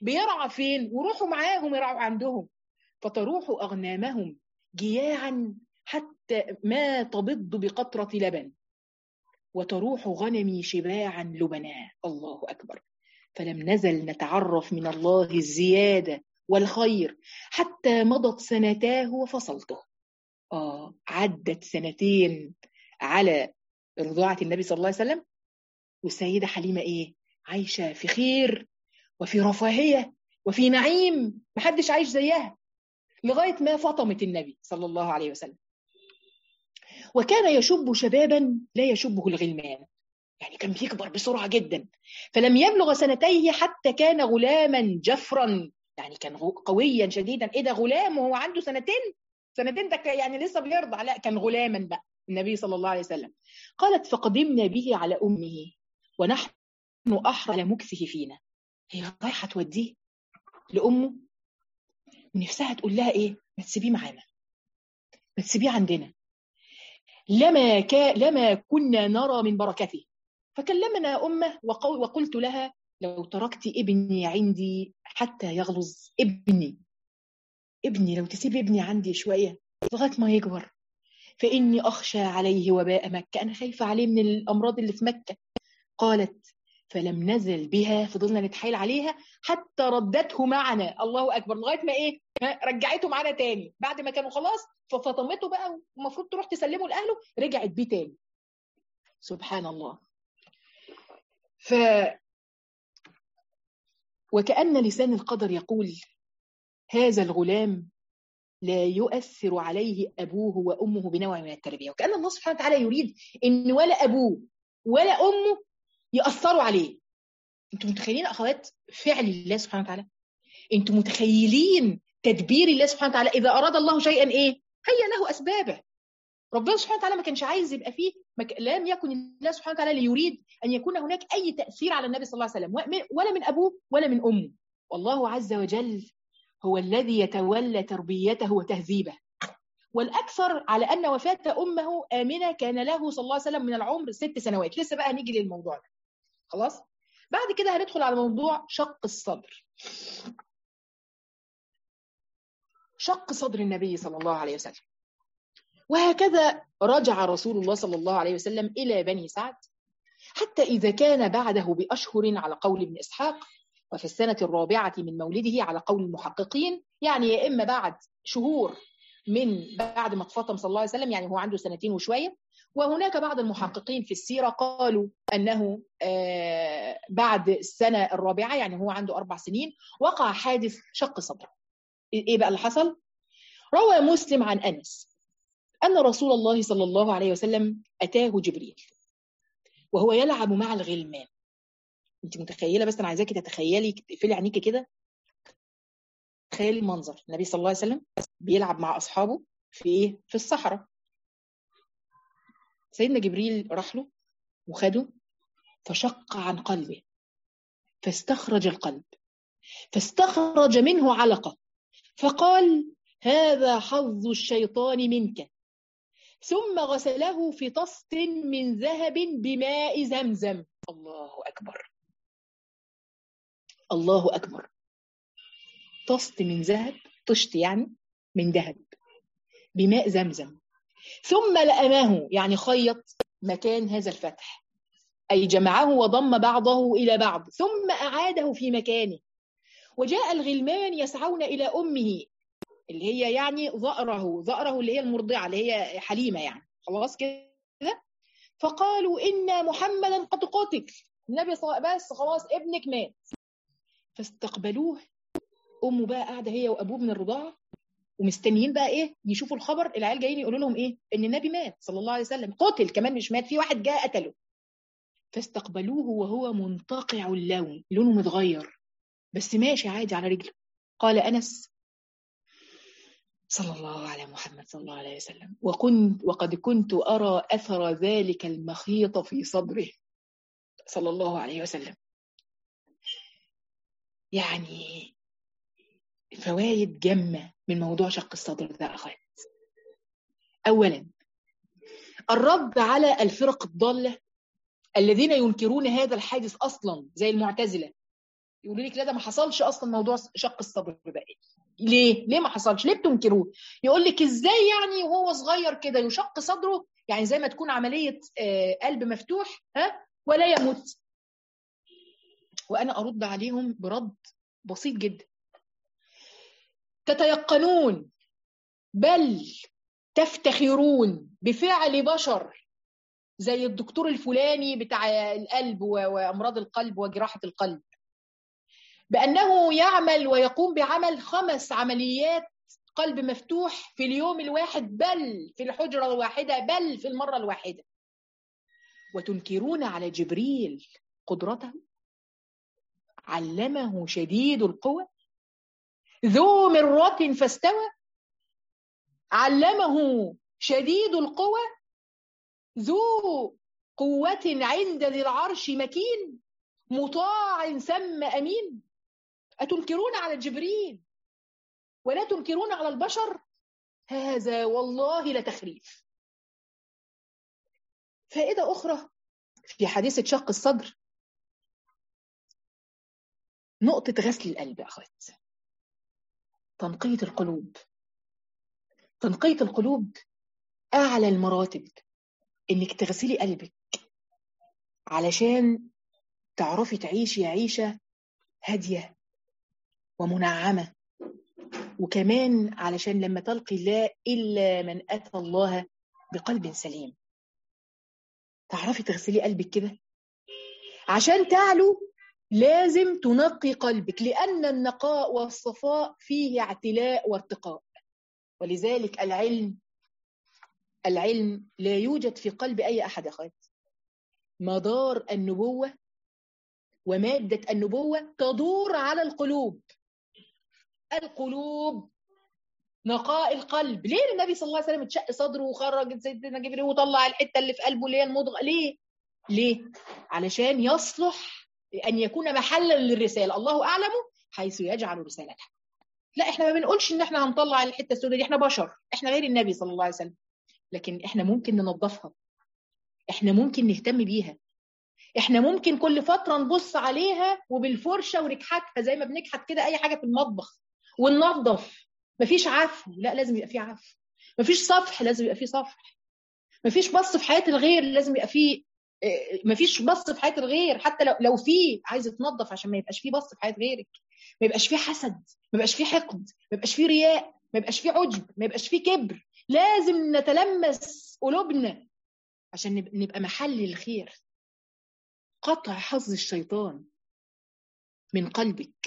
Speaker 1: بيرعى فين وروحوا معاهم يرعوا عندهم فتروح أغنامهم جياعا حتى ما تبض بقطرة لبن وتروح غنمي شباعا لبنا الله أكبر فلم نزل نتعرف من الله الزيادة والخير حتى مضت سنتاه وفصلته آه عدت سنتين على رضاعة النبي صلى الله عليه وسلم والسيدة حليمة إيه عايشة في خير وفي رفاهية وفي نعيم محدش عايش زيها لغاية ما فطمت النبي صلى الله عليه وسلم وكان يشب شبابا لا يشبه الغلمان يعني كان بيكبر بسرعة جدا فلم يبلغ سنتيه حتى كان غلاما جفرا يعني كان قويا شديدا ايه ده غلام وهو عنده سنتين سنتين ده يعني لسه بيرضع لا كان غلاما بقى النبي صلى الله عليه وسلم قالت فقدمنا به على امه ونحن احرى على مكثه فينا هي رايحه توديه لامه ونفسها تقول لها ايه ما تسيبيه معانا ما تسيبيه عندنا لما كا لما كنا نرى من بركته فكلمنا امه وقلت لها لو تركت ابني عندي حتى يغلظ ابني ابني لو تسيب ابني عندي شويه لغايه ما يكبر فاني اخشى عليه وباء مكه انا خايفه عليه من الامراض اللي في مكه قالت فلم نزل بها فضلنا نتحايل عليها حتى ردته معنا الله اكبر لغايه ما ايه رجعته معانا تاني بعد ما كانوا خلاص ففطمته بقى المفروض تروح تسلمه لاهله رجعت بيه تاني سبحان الله ف وكأن لسان القدر يقول هذا الغلام لا يؤثر عليه أبوه وأمه بنوع من التربية وكأن الله سبحانه وتعالى يريد إن ولا أبوه ولا أمه يأثروا عليه أنتم متخيلين أخوات فعل الله سبحانه وتعالى أنتم متخيلين تدبير الله سبحانه وتعالى إذا أراد الله شيئا إيه هيا له أسبابه ربنا سبحانه وتعالى ما كانش عايز يبقى فيه مك... لم يكن الله سبحانه وتعالى ليريد ان يكون هناك اي تاثير على النبي صلى الله عليه وسلم ولا من ابوه ولا من امه والله عز وجل هو الذي يتولى تربيته وتهذيبه والاكثر على ان وفاه امه امنه كان له صلى الله عليه وسلم من العمر ست سنوات لسه بقى هنيجي للموضوع ده خلاص بعد كده هندخل على موضوع شق الصدر شق صدر النبي صلى الله عليه وسلم وهكذا رجع رسول الله صلى الله عليه وسلم إلى بني سعد حتى إذا كان بعده بأشهر على قول ابن إسحاق وفي السنة الرابعة من مولده على قول المحققين يعني يا إما بعد شهور من بعد ما اتفطم صلى الله عليه وسلم يعني هو عنده سنتين وشوية وهناك بعض المحققين في السيرة قالوا أنه بعد السنة الرابعة يعني هو عنده أربع سنين وقع حادث شق صدره إيه بقى اللي حصل؟ روى مسلم عن أنس أن رسول الله صلى الله عليه وسلم أتاه جبريل وهو يلعب مع الغلمان أنت متخيلة بس أنا عايزاكي تتخيلي تقفلي عينيكي كده تخيلي المنظر النبي صلى الله عليه وسلم بيلعب مع أصحابه في إيه؟ في الصحراء سيدنا جبريل راح له وخده فشق عن قلبه فاستخرج القلب فاستخرج منه علقة فقال هذا حظ الشيطان منك ثم غسله في طست من ذهب بماء زمزم الله أكبر الله أكبر طست من ذهب طشت يعني من ذهب بماء زمزم ثم لأماه يعني خيط مكان هذا الفتح أي جمعه وضم بعضه إلى بعض ثم أعاده في مكانه وجاء الغلمان يسعون إلى أمه اللي هي يعني ظأره ظأره اللي هي المرضعة اللي هي حليمة يعني خلاص كده فقالوا إن محمدا قد قتل النبي صلى الله بس خلاص ابنك مات فاستقبلوه أمه بقى قاعدة هي وأبوه من الرضاعة ومستنيين بقى ايه يشوفوا الخبر العيال جايين يقولوا لهم ايه ان النبي مات صلى الله عليه وسلم قتل كمان مش مات في واحد جاء قتله فاستقبلوه وهو منتقع اللون لونه متغير بس ماشي عادي على رجله قال انس صلى الله على محمد صلى الله عليه وسلم وكنت وقد كنت ارى اثر ذلك المخيط في صدره صلى الله عليه وسلم يعني فوائد جمة من موضوع شق الصدر ده أخوات أولا الرد على الفرق الضالة الذين ينكرون هذا الحادث أصلا زي المعتزلة يقولوا لك لا ده ما حصلش اصلا موضوع شق الصدر بقى ليه ليه ما حصلش ليه بتنكروه يقول لك ازاي يعني وهو صغير كده يشق صدره يعني زي ما تكون عمليه قلب مفتوح ها ولا يموت وانا ارد عليهم برد بسيط جدا تتيقنون بل تفتخرون بفعل بشر زي الدكتور الفلاني بتاع القلب وامراض القلب وجراحه القلب بانه يعمل ويقوم بعمل خمس عمليات قلب مفتوح في اليوم الواحد بل في الحجره الواحده بل في المره الواحده وتنكرون على جبريل قدرته علمه شديد القوى ذو مرة فاستوى علمه شديد القوى ذو قوة عند ذي العرش مكين مطاع ثم أمين أتنكرون على جبريل ولا تنكرون على البشر هذا والله لتخريف فائدة أخرى في حادثة شق الصدر نقطة غسل القلب يا أخوات تنقية القلوب تنقية القلوب أعلى المراتب إنك تغسلي قلبك علشان تعرفي تعيشي عيشة هادية ومنعمة وكمان علشان لما تلقي الله إلا من أتى الله بقلب سليم تعرفي تغسلي قلبك كده عشان تعلو لازم تنقي قلبك لأن النقاء والصفاء فيه اعتلاء وارتقاء ولذلك العلم العلم لا يوجد في قلب أي أحد أخوات مدار النبوة ومادة النبوة تدور على القلوب القلوب نقاء القلب ليه النبي صلى الله عليه وسلم اتشق صدره وخرج سيدنا جبريل وطلع الحته اللي في قلبه اللي هي المضغه ليه ليه علشان يصلح أن يكون محلا للرسالة الله أعلم حيث يجعل رسالته لا احنا ما بنقولش ان احنا هنطلع الحته السوداء دي احنا بشر احنا غير النبي صلى الله عليه وسلم لكن احنا ممكن ننظفها احنا ممكن نهتم بيها احنا ممكن كل فتره نبص عليها وبالفرشه ونكحتها زي ما بنكحت كده اي حاجه في المطبخ وننظف مفيش عفو لا لازم يبقى في عفو مفيش صفح لازم يبقى في صفح مفيش بص في حياه الغير لازم يبقى في مفيش بص في حياه الغير حتى لو لو في عايز تنظف عشان ما يبقاش في بص في حياه غيرك ما يبقاش في حسد ما يبقاش في حقد ما يبقاش في رياء ما يبقاش في عجب ما يبقاش في كبر لازم نتلمس قلوبنا عشان نبقى محل الخير قطع حظ الشيطان من قلبك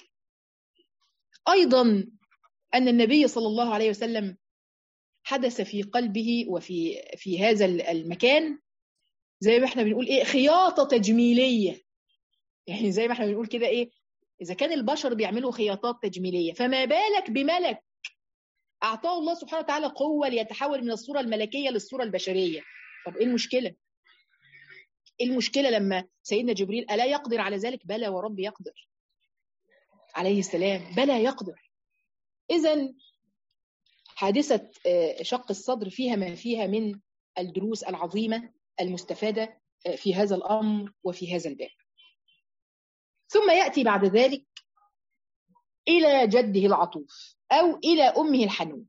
Speaker 1: ايضا ان النبي صلى الله عليه وسلم حدث في قلبه وفي في هذا المكان زي ما احنا بنقول ايه خياطه تجميليه يعني زي ما احنا بنقول كده ايه اذا كان البشر بيعملوا خياطات تجميليه فما بالك بملك اعطاه الله سبحانه وتعالى قوه ليتحول من الصوره الملكيه للصوره البشريه طب ايه المشكله ايه المشكله لما سيدنا جبريل الا يقدر على ذلك بلى ورب يقدر عليه السلام بلى يقدر اذا حادثه شق الصدر فيها ما فيها من الدروس العظيمه المستفاده في هذا الامر وفي هذا الباب ثم ياتي بعد ذلك الى جده العطوف او الى امه الحنون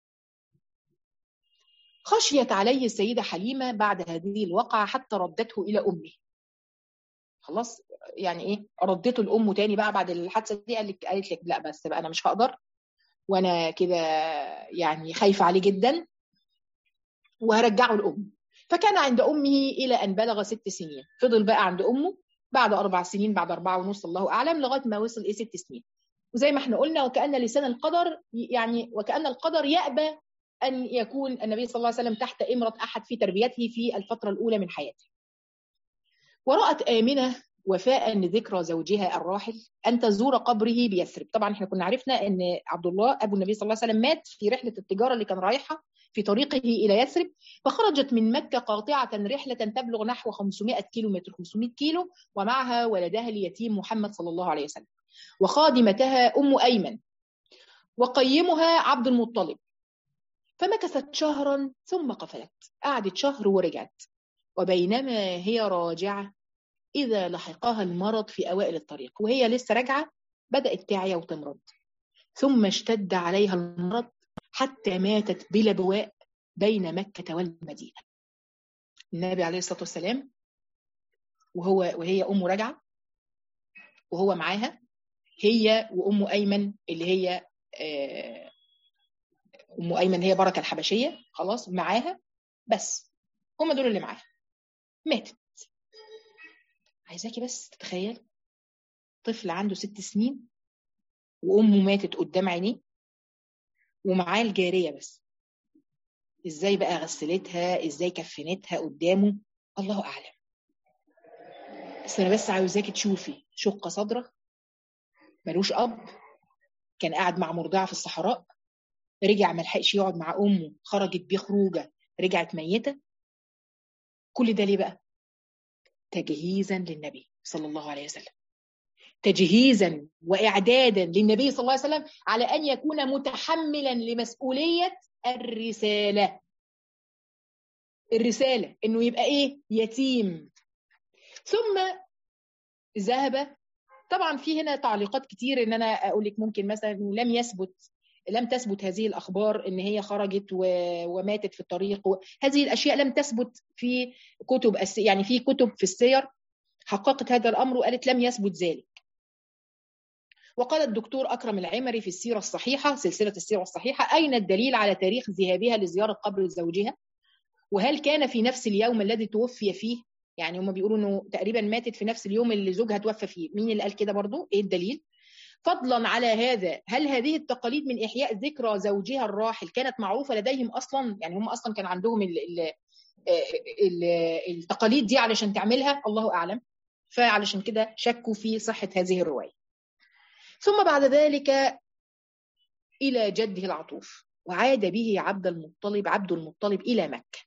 Speaker 1: خشيت عليه السيده حليمه بعد هذه الوقعه حتى ردته الى امه خلاص يعني ايه ردته لامه تاني بقى بعد الحادثه دي قالت قالت لك لا بس بقى انا مش هقدر وانا كده يعني خايفه عليه جدا وهرجعه لامه فكان عند امه الى ان بلغ ست سنين فضل بقى عند امه بعد اربع سنين بعد اربعه ونص الله اعلم لغايه ما وصل ايه ست سنين وزي ما احنا قلنا وكان لسان القدر يعني وكان القدر يأبى ان يكون النبي صلى الله عليه وسلم تحت امره احد في تربيته في الفتره الاولى من حياته. ورأت آمنة وفاء لذكرى زوجها الراحل أن تزور قبره بيثرب طبعا احنا كنا عرفنا أن عبد الله أبو النبي صلى الله عليه وسلم مات في رحلة التجارة اللي كان رايحة في طريقه إلى يثرب فخرجت من مكة قاطعة رحلة تبلغ نحو 500 كيلو متر 500 كيلو ومعها ولدها اليتيم محمد صلى الله عليه وسلم وخادمتها أم أيمن وقيمها عبد المطلب فمكثت شهرا ثم قفلت قعدت شهر ورجعت وبينما هي راجعة إذا لحقها المرض في أوائل الطريق وهي لسه راجعة بدأت تعيا وتمرض ثم اشتد عليها المرض حتى ماتت بلا بواء بين مكة والمدينة النبي عليه الصلاة والسلام وهو وهي أمه راجعة وهو معاها هي وأم أيمن اللي هي أم أيمن هي بركة الحبشية خلاص معاها بس هم دول اللي معاها ماتت عايزاكي بس تتخيل طفل عنده ست سنين وأمه ماتت قدام عينيه ومعاه الجارية بس ازاي بقى غسلتها ازاي كفنتها قدامه الله اعلم بس انا بس عاوزاكي تشوفي شق صدره ملوش اب كان قاعد مع مرضعه في الصحراء رجع ما لحقش يقعد مع امه خرجت بيه خروجه رجعت ميته كل ده ليه بقى تجهيزا للنبي صلى الله عليه وسلم تجهيزا واعدادا للنبي صلى الله عليه وسلم على ان يكون متحملا لمسؤوليه الرساله الرساله انه يبقى ايه يتيم ثم ذهب طبعا في هنا تعليقات كتير ان انا اقول لك ممكن مثلا لم يثبت لم تثبت هذه الاخبار ان هي خرجت وماتت في الطريق هذه الاشياء لم تثبت في كتب يعني في كتب في السير حققت هذا الامر وقالت لم يثبت ذلك وقال الدكتور أكرم العمري في السيرة الصحيحة سلسلة السيرة الصحيحة أين الدليل على تاريخ ذهابها لزيارة قبر زوجها وهل كان في نفس اليوم الذي توفي فيه يعني هم بيقولوا انه تقريبا ماتت في نفس اليوم اللي زوجها توفى فيه مين اللي قال كده برضو ايه الدليل فضلا على هذا هل هذه التقاليد من احياء ذكرى زوجها الراحل كانت معروفه لديهم اصلا يعني هم اصلا كان عندهم ال ال ال التقاليد دي علشان تعملها الله اعلم فعلشان كده شكوا في صحه هذه الروايه ثم بعد ذلك إلى جده العطوف وعاد به عبد المطلب عبد المطلب إلى مكة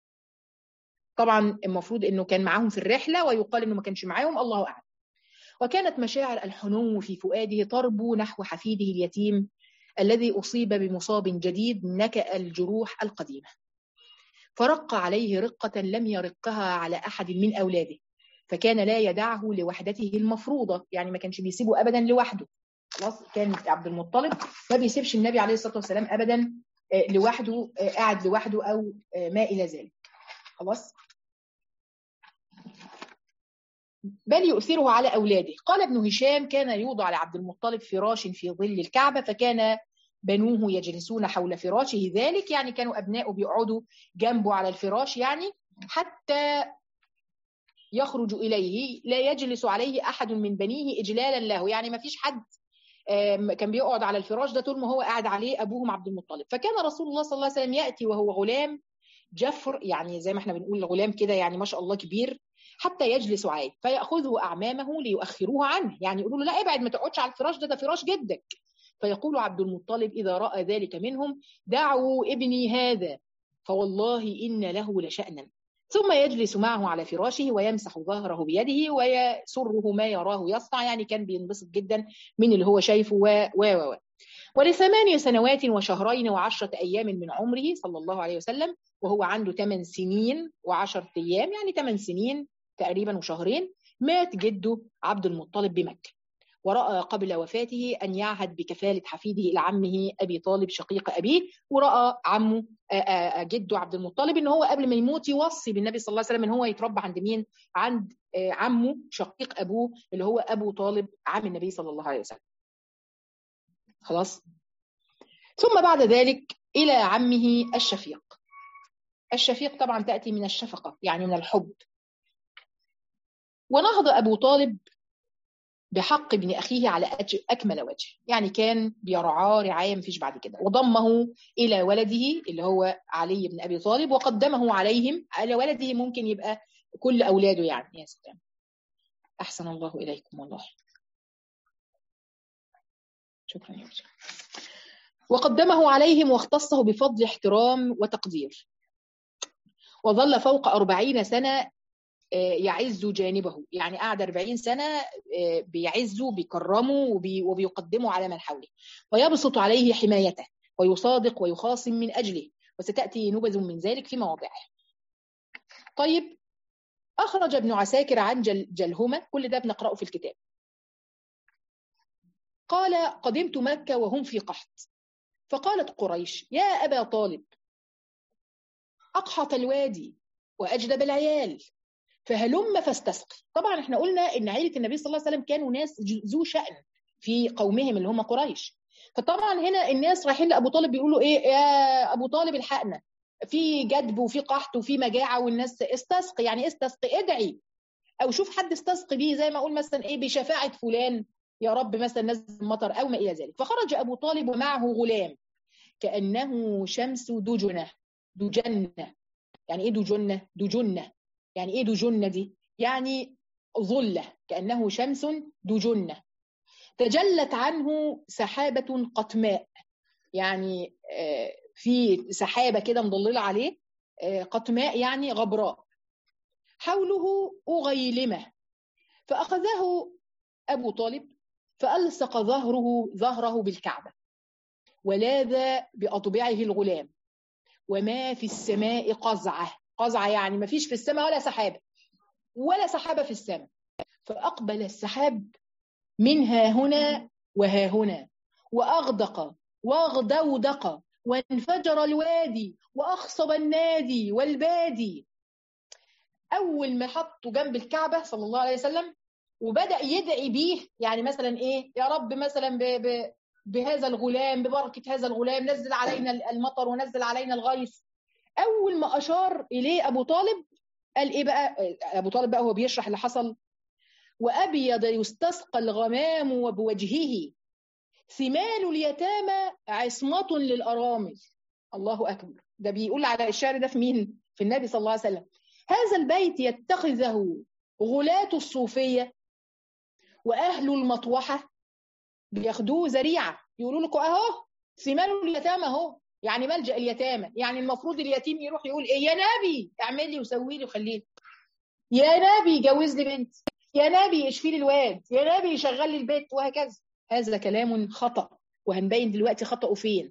Speaker 1: طبعا المفروض أنه كان معاهم في الرحلة ويقال أنه ما كانش معاهم الله أعلم وكانت مشاعر الحنو في فؤاده تربو نحو حفيده اليتيم الذي أصيب بمصاب جديد نكأ الجروح القديمة فرق عليه رقة لم يرقها على أحد من أولاده فكان لا يدعه لوحدته المفروضة يعني ما كانش بيسيبه أبدا لوحده خلاص كان عبد المطلب ما بيسيبش النبي عليه الصلاه والسلام ابدا لوحده قاعد لوحده او ما الى ذلك خلاص بل يؤثره على اولاده قال ابن هشام كان يوضع لعبد المطلب فراش في ظل الكعبه فكان بنوه يجلسون حول فراشه ذلك يعني كانوا ابنائه بيقعدوا جنبه على الفراش يعني حتى يخرج اليه لا يجلس عليه احد من بنيه اجلالا له يعني ما فيش حد كان بيقعد على الفراش ده طول ما هو قاعد عليه ابوهم عبد المطلب فكان رسول الله صلى الله عليه وسلم ياتي وهو غلام جفر يعني زي ما احنا بنقول غلام كده يعني ما شاء الله كبير حتى يجلس عليه فياخذه اعمامه ليؤخروه عنه يعني يقولوا له لا ابعد ما تقعدش على الفراش ده ده فراش جدك فيقول عبد المطلب اذا راى ذلك منهم دعوا ابني هذا فوالله ان له لشانا ثم يجلس معه على فراشه ويمسح ظهره بيده ويسره ما يراه يصنع يعني كان بينبسط جدا من اللي هو شايفه و و و ولثماني سنوات وشهرين وعشرة أيام من عمره صلى الله عليه وسلم وهو عنده ثمان سنين وعشرة أيام يعني ثمان سنين تقريبا وشهرين مات جده عبد المطلب بمكة ورأى قبل وفاته أن يعهد بكفالة حفيده إلى عمه أبي طالب شقيق أبيه ورأى عمه جده عبد المطلب إن هو قبل ما يموت يوصي بالنبي صلى الله عليه وسلم إن هو يتربى عند مين؟ عند عمه شقيق أبوه اللي هو أبو طالب عم النبي صلى الله عليه وسلم خلاص ثم بعد ذلك إلى عمه الشفيق الشفيق طبعا تأتي من الشفقة يعني من الحب ونهض أبو طالب بحق ابن أخيه على أكمل وجه يعني كان بيرعاه رعاية مفيش بعد كده وضمه إلى ولده اللي هو علي بن أبي طالب وقدمه عليهم على ولده ممكن يبقى كل أولاده يعني يا سلام أحسن الله إليكم والله شكرا يا شكرا وقدمه عليهم واختصه بفضل احترام وتقدير وظل فوق أربعين سنة يعز جانبه يعني قعد 40 سنة بيعزه بيكرمه وبيقدمه على من حوله ويبسط عليه حمايته ويصادق ويخاصم من أجله وستأتي نبذ من ذلك في مواضعه طيب أخرج ابن عساكر عن جل جلهمة كل ده بنقرأه في الكتاب قال قدمت مكة وهم في قحط فقالت قريش يا أبا طالب أقحط الوادي وأجدب العيال فهلم فاستسقي طبعا احنا قلنا ان عيله النبي صلى الله عليه وسلم كانوا ناس ذو شأن في قومهم اللي هم قريش فطبعا هنا الناس رايحين لابو طالب بيقولوا ايه يا ابو طالب الحقنا في جدب وفي قحط وفي مجاعه والناس استسقي يعني استسقي ادعي او شوف حد استسقي بيه زي ما اقول مثلا ايه بشفاعه فلان يا رب مثلا نزل مطر او ما الى ذلك فخرج ابو طالب ومعه غلام كانه شمس دجنه دجنه يعني ايه دجنه دجنه يعني ايه دجنه دي يعني ظله كانه شمس دجنه تجلت عنه سحابه قطماء يعني في سحابه كده مضلله عليه قطماء يعني غبراء حوله أغيلمة فأخذه أبو طالب فألصق ظهره ظهره بالكعبة ولاذ بأطبعه الغلام وما في السماء قزعة قزعة يعني ما فيش في السماء ولا سحابة ولا سحابة في السماء فأقبل السحاب منها هنا وها هنا وأغدق واغدودق وانفجر الوادي وأخصب النادي والبادي أول ما حطه جنب الكعبة صلى الله عليه وسلم وبدأ يدعي بيه يعني مثلا إيه يا رب مثلا ب ب بهذا الغلام ببركة هذا الغلام نزل علينا المطر ونزل علينا الغيث أول ما أشار إليه أبو طالب قال إيه بقى أبو طالب بقى هو بيشرح اللي حصل وأبيض يستسقى الغمام وبوجهه ثمال اليتامى عصمة للأرامل الله أكبر ده بيقول على الشعر ده في مين؟ في النبي صلى الله عليه وسلم هذا البيت يتخذه غلاة الصوفية وأهل المطوحة بياخدوه ذريعة يقولوا لكم أهو ثمال اليتامى أهو يعني ملجأ اليتامى يعني المفروض اليتيم يروح يقول إيه يا نبي اعملي وسوي لي وخليه يا نبي جوز لي بنت يا نبي اشفي لي الواد يا نبي شغل لي البيت وهكذا هذا كلام خطأ وهنبين دلوقتي خطأه فين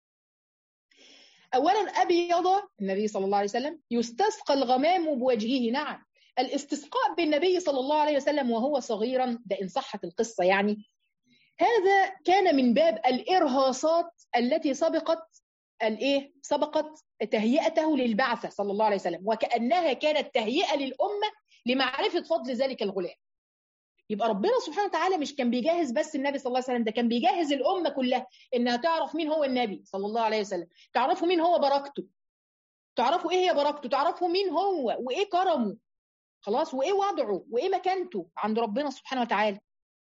Speaker 1: اولا ابيض النبي صلى الله عليه وسلم يستسقى الغمام بوجهه نعم الاستسقاء بالنبي صلى الله عليه وسلم وهو صغيرا ده ان صحت القصه يعني هذا كان من باب الارهاصات التي سبقت الايه سبقت تهيئته للبعثه صلى الله عليه وسلم وكانها كانت تهيئه للامه لمعرفه فضل ذلك الغلام يبقى ربنا سبحانه وتعالى مش كان بيجهز بس النبي صلى الله عليه وسلم ده كان بيجهز الامه كلها انها تعرف مين هو النبي صلى الله عليه وسلم تعرفوا مين هو بركته تعرفوا ايه هي بركته تعرفوا مين هو وايه كرمه خلاص وايه وضعه وايه مكانته عند ربنا سبحانه وتعالى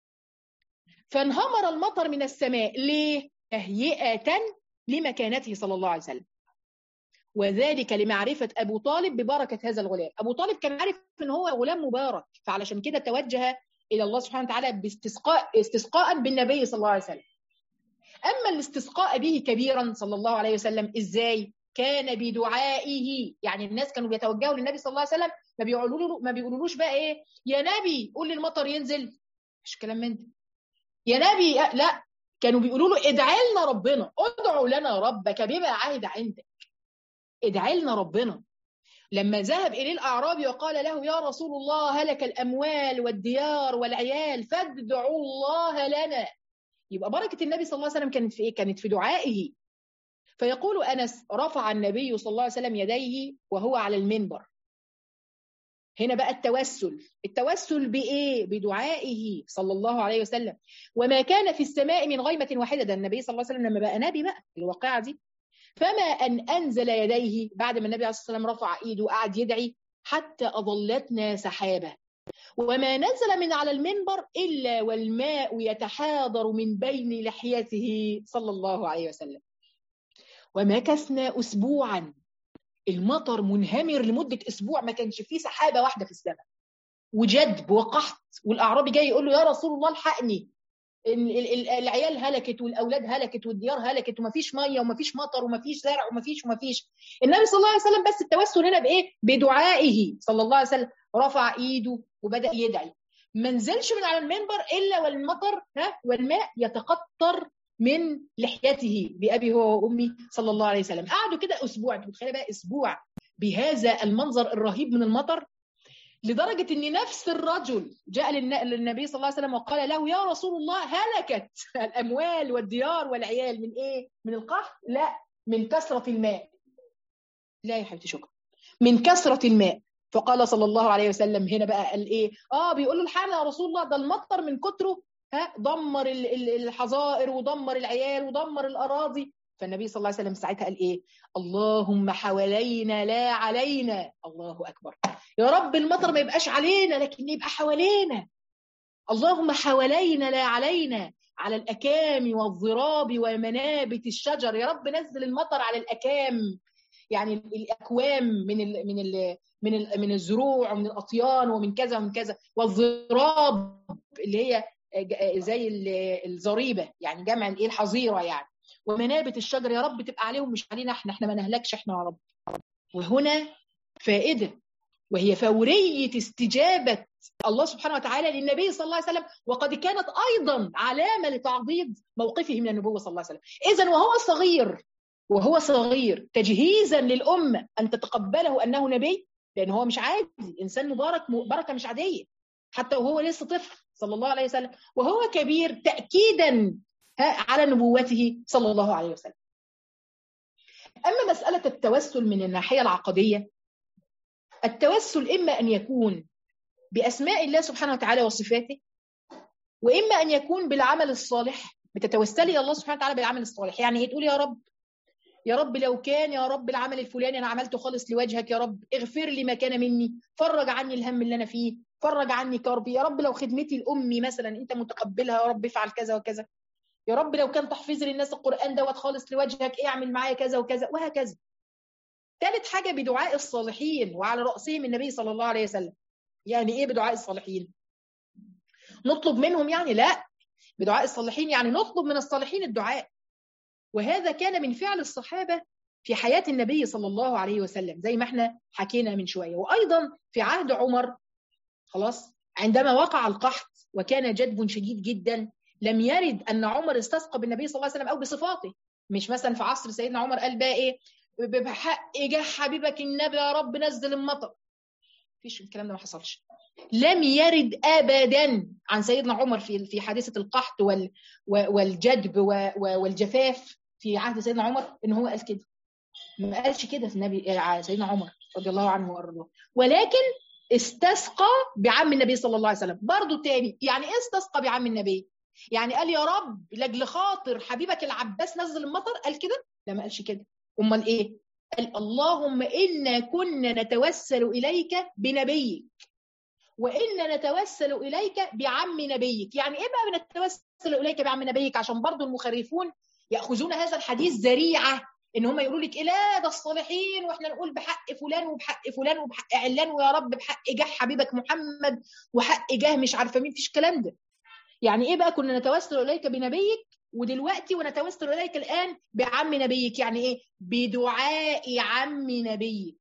Speaker 1: فانهمر المطر من السماء ليه تهيئه لمكانته صلى الله عليه وسلم وذلك لمعرفة أبو طالب ببركة هذا الغلام أبو طالب كان عارف أن هو غلام مبارك فعلشان كده توجه الى الله سبحانه وتعالى باستسقاء استسقاء بالنبي صلى الله عليه وسلم اما الاستسقاء به كبيرا صلى الله عليه وسلم ازاي كان بدعائه يعني الناس كانوا بيتوجهوا للنبي صلى الله عليه وسلم ما بيقولوا له ما بيقولولوش بقى ايه يا نبي قول لي المطر ينزل مش كلام من ده يا نبي لا كانوا بيقولوا له ادعي لنا ربنا ادعوا لنا ربك بما عهد عندك ادعي لنا ربنا لما ذهب إليه الأعرابي وقال له يا رسول الله هلك الأموال والديار والعيال فادعوا الله لنا يبقى بركة النبي صلى الله عليه وسلم كانت في إيه؟ كانت في دعائه فيقول أنس رفع النبي صلى الله عليه وسلم يديه وهو على المنبر هنا بقى التوسل التوسل بإيه؟ بدعائه صلى الله عليه وسلم وما كان في السماء من غيمة واحدة ده النبي صلى الله عليه وسلم لما بقى نبي بقى الواقعة دي فما أن أنزل يديه بعد ما النبي عليه الصلاة والسلام رفع إيده وقعد يدعي حتى أضلتنا سحابة وما نزل من على المنبر إلا والماء يتحاضر من بين لحيته صلى الله عليه وسلم ومكثنا أسبوعا المطر منهمر لمدة أسبوع ما كانش فيه سحابة واحدة في السماء وجدب وقحط والأعرابي جاي يقول له يا رسول الله الحقني العيال هلكت والاولاد هلكت والديار هلكت ومفيش ميه ومفيش مطر ومفيش زرع ومفيش ومفيش النبي صلى الله عليه وسلم بس التوسل هنا بايه بدعائه صلى الله عليه وسلم رفع ايده وبدا يدعي ما نزلش من على المنبر الا والمطر ها والماء يتقطر من لحيته بابي هو وامي صلى الله عليه وسلم قعدوا كده اسبوع انت متخيله بقى اسبوع بهذا المنظر الرهيب من المطر لدرجة أن نفس الرجل جاء للنبي صلى الله عليه وسلم وقال له يا رسول الله هلكت الأموال والديار والعيال من إيه؟ من القحط؟ لا من كثرة الماء لا يا حبيبتي شكرا من كثرة الماء فقال صلى الله عليه وسلم هنا بقى قال ايه اه بيقول له الحال يا رسول الله ده المطر من كتره ها دمر الحظائر ودمر العيال ودمر الاراضي فالنبي صلى الله عليه وسلم ساعتها قال ايه اللهم حوالينا لا علينا الله اكبر يا رب المطر ما يبقاش علينا لكن يبقى حوالينا اللهم حوالينا لا علينا على الاكام والضراب ومنابت الشجر يا رب نزل المطر على الاكام يعني الاكوام من ال من ال من ال من الزروع ومن الاطيان ومن كذا ومن كذا والضراب اللي هي زي الزريبه يعني جمع الايه الحظيره يعني ومنابت الشجر يا رب تبقى عليهم مش علينا احنا احنا ما نهلكش احنا يا رب وهنا فائده وهي فوريه استجابه الله سبحانه وتعالى للنبي صلى الله عليه وسلم وقد كانت ايضا علامه لتعضيد موقفه من النبوه صلى الله عليه وسلم اذا وهو صغير وهو صغير تجهيزا للامه ان تتقبله انه نبي لان هو مش عادي انسان مبارك بركه مش عاديه حتى وهو لسه طفل صلى الله عليه وسلم وهو كبير تاكيدا على نبوته صلى الله عليه وسلم اما مساله التوسل من الناحيه العقديه التوسل اما ان يكون باسماء الله سبحانه وتعالى وصفاته واما ان يكون بالعمل الصالح بتتوسلي الله سبحانه وتعالى بالعمل الصالح يعني ايه تقول يا رب يا رب لو كان يا رب العمل الفلاني انا عملته خالص لوجهك يا رب اغفر لي ما كان مني فرج عني الهم اللي انا فيه فرج عني كربي يا رب لو خدمتي لامي مثلا انت متقبلها يا رب افعل كذا وكذا يا رب لو كان تحفيظ للناس القران دوت خالص لوجهك اعمل معايا كذا وكذا وهكذا ثالث حاجه بدعاء الصالحين وعلى راسهم النبي صلى الله عليه وسلم يعني ايه بدعاء الصالحين نطلب منهم يعني لا بدعاء الصالحين يعني نطلب من الصالحين الدعاء وهذا كان من فعل الصحابه في حياه النبي صلى الله عليه وسلم زي ما احنا حكينا من شويه وايضا في عهد عمر خلاص عندما وقع القحط وكان جدب شديد جدا لم يرد ان عمر استسقى بالنبي صلى الله عليه وسلم او بصفاته مش مثلا في عصر سيدنا عمر قال بقى ايه بحق جه حبيبك النبي يا رب نزل المطر مفيش الكلام ده ما حصلش لم يرد ابدا عن سيدنا عمر في في حادثه القحط وال والجدب والجفاف في عهد سيدنا عمر ان هو قال كده ما قالش كده في النبي سيدنا عمر رضي الله عنه وارضاه ولكن استسقى بعم النبي صلى الله عليه وسلم برضه تاني يعني ايه استسقى بعم النبي يعني قال يا رب لاجل خاطر حبيبك العباس نزل المطر قال كده لا ما قالش كده امال ايه قال اللهم انا كنا نتوسل اليك بنبيك وانا نتوسل اليك بعم نبيك يعني ايه بقى بنتوسل اليك بعم نبيك عشان برضو المخرفون ياخذون هذا الحديث ذريعه ان هم يقولوا لك إيه لا ده الصالحين واحنا نقول بحق فلان وبحق فلان وبحق علان ويا رب بحق جاه حبيبك محمد وحق جاه مش عارفه مين فيش الكلام ده يعني ايه بقى كنا نتوسل اليك بنبيك ودلوقتي ونتوسل اليك الان بعم نبيك يعني ايه بدعاء عم نبيك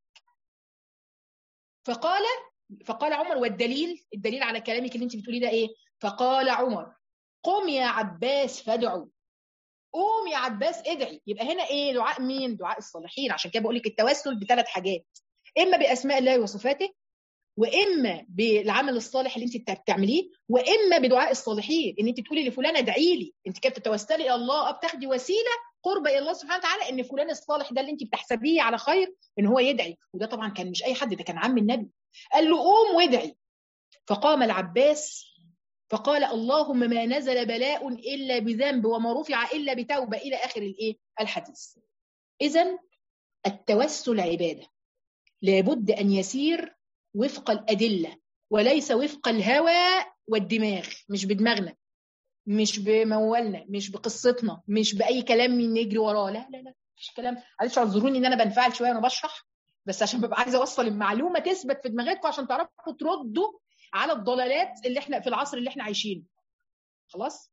Speaker 1: فقال فقال عمر والدليل الدليل على كلامك اللي انت بتقوليه ده ايه فقال عمر قم يا عباس فادعوا قوم يا عباس ادعي يبقى هنا ايه دعاء مين دعاء الصالحين عشان كده بقول لك التوسل بثلاث حاجات اما باسماء الله وصفاته واما بالعمل الصالح اللي انت بتعمليه واما بدعاء الصالحين ان انت تقولي لفلان ادعي لي انت كده بتتوسلي الى الله بتاخدي وسيله قرب الى الله سبحانه وتعالى ان فلان الصالح ده اللي انت بتحسبيه على خير ان هو يدعي وده طبعا كان مش اي حد ده كان عم النبي قال له قوم وادعي فقام العباس فقال اللهم ما نزل بلاء الا بذنب وما رفع الا بتوبه الى اخر الايه الحديث اذا التوسل عباده لابد ان يسير وفق الادله وليس وفق الهوى والدماغ مش بدماغنا مش بموالنا مش بقصتنا مش باي كلام نجري وراه لا لا لا مفيش كلام معلش اعذروني ان انا بنفعل شويه وانا بشرح بس عشان ببقى عايزه اوصل المعلومه تثبت في دماغتكم عشان تعرفوا تردوا على الضلالات اللي احنا في العصر اللي احنا عايشينه خلاص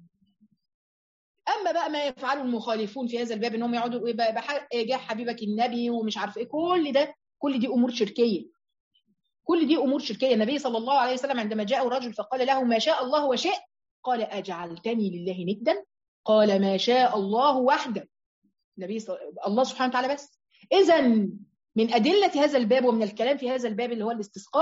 Speaker 1: اما بقى ما يفعله المخالفون في هذا الباب انهم يقعدوا ايه بقى جاه حبيبك النبي ومش عارف ايه كل ده كل دي امور شركيه كل دي امور شركيه النبي صلى الله عليه وسلم عندما جاء رجل فقال له ما شاء الله وشئت قال اجعلتني لله ندا قال ما شاء الله وحده النبي صل... الله سبحانه وتعالى بس اذا من ادله هذا الباب ومن الكلام في هذا الباب اللي هو الاستسقاء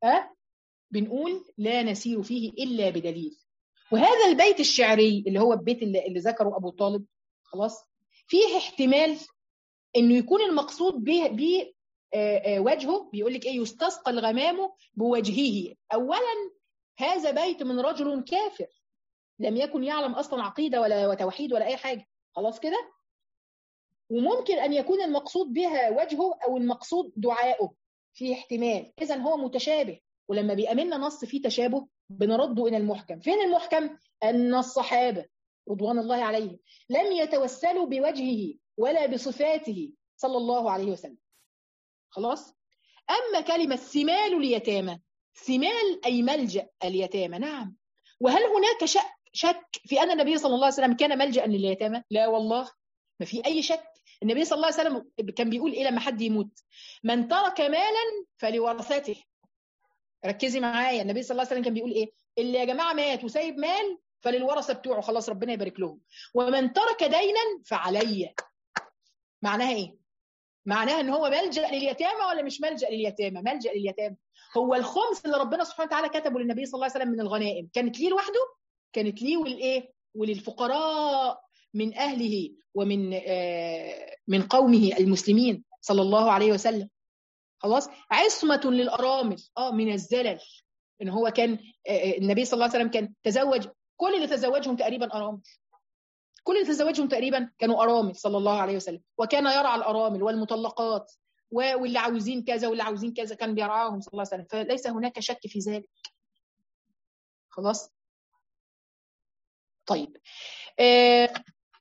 Speaker 1: أه؟ بنقول لا نسير فيه إلا بدليل وهذا البيت الشعري اللي هو البيت اللي, اللي ذكره أبو طالب خلاص فيه احتمال انه يكون المقصود به به وجهه بيقول لك ايه يستسقى الغمام بوجهه اولا هذا بيت من رجل كافر لم يكن يعلم اصلا عقيده ولا توحيد ولا اي حاجه خلاص كده وممكن ان يكون المقصود بها وجهه او المقصود دعائه في احتمال اذا هو متشابه ولما بيأملنا نص فيه تشابه بنرده الى المحكم فين المحكم ان الصحابه رضوان الله عليهم لم يتوسلوا بوجهه ولا بصفاته صلى الله عليه وسلم خلاص أما كلمة سمال اليتامى سمال أي ملجأ اليتامى نعم وهل هناك شك, شك في أن النبي صلى الله عليه وسلم كان ملجأ لليتامى لا والله ما في أي شك النبي صلى الله عليه وسلم كان بيقول إيه لما حد يموت من ترك مالا فلورثته ركزي معايا النبي صلى الله عليه وسلم كان بيقول ايه اللي يا جماعه مات وسايب مال فللورثه بتوعه خلاص ربنا يبارك لهم ومن ترك دينا فعلي معناها ايه معناها ان هو ملجا لليتامى ولا مش ملجا لليتامى ملجا لليتامى هو الخمس اللي ربنا سبحانه وتعالى كتبه للنبي صلى الله عليه وسلم من الغنائم كانت ليه لوحده كانت ليه والايه وللفقراء من اهله ومن آه من قومه المسلمين صلى الله عليه وسلم خلاص عصمه للارامل اه من الزلل ان هو كان آه النبي صلى الله عليه وسلم كان تزوج كل اللي تزوجهم تقريبا ارامل كل اللي تزوجهم تقريبا كانوا ارامل صلى الله عليه وسلم وكان يرعى الارامل والمطلقات واللي عاوزين كذا واللي عاوزين كذا كان بيرعاهم صلى الله عليه وسلم فليس هناك شك في ذلك خلاص طيب آه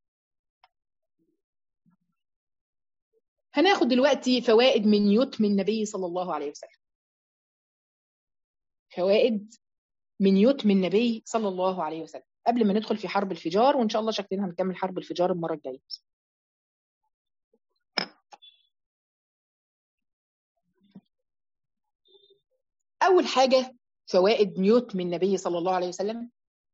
Speaker 1: هناخد دلوقتي فوائد من يتم النبي صلى الله عليه وسلم فوائد من يتم النبي صلى الله عليه وسلم قبل ما ندخل في حرب الفجار وان شاء الله شكلنا هنكمل حرب الفجار المره الجايه اول حاجه فوائد يتم النبي صلى الله عليه وسلم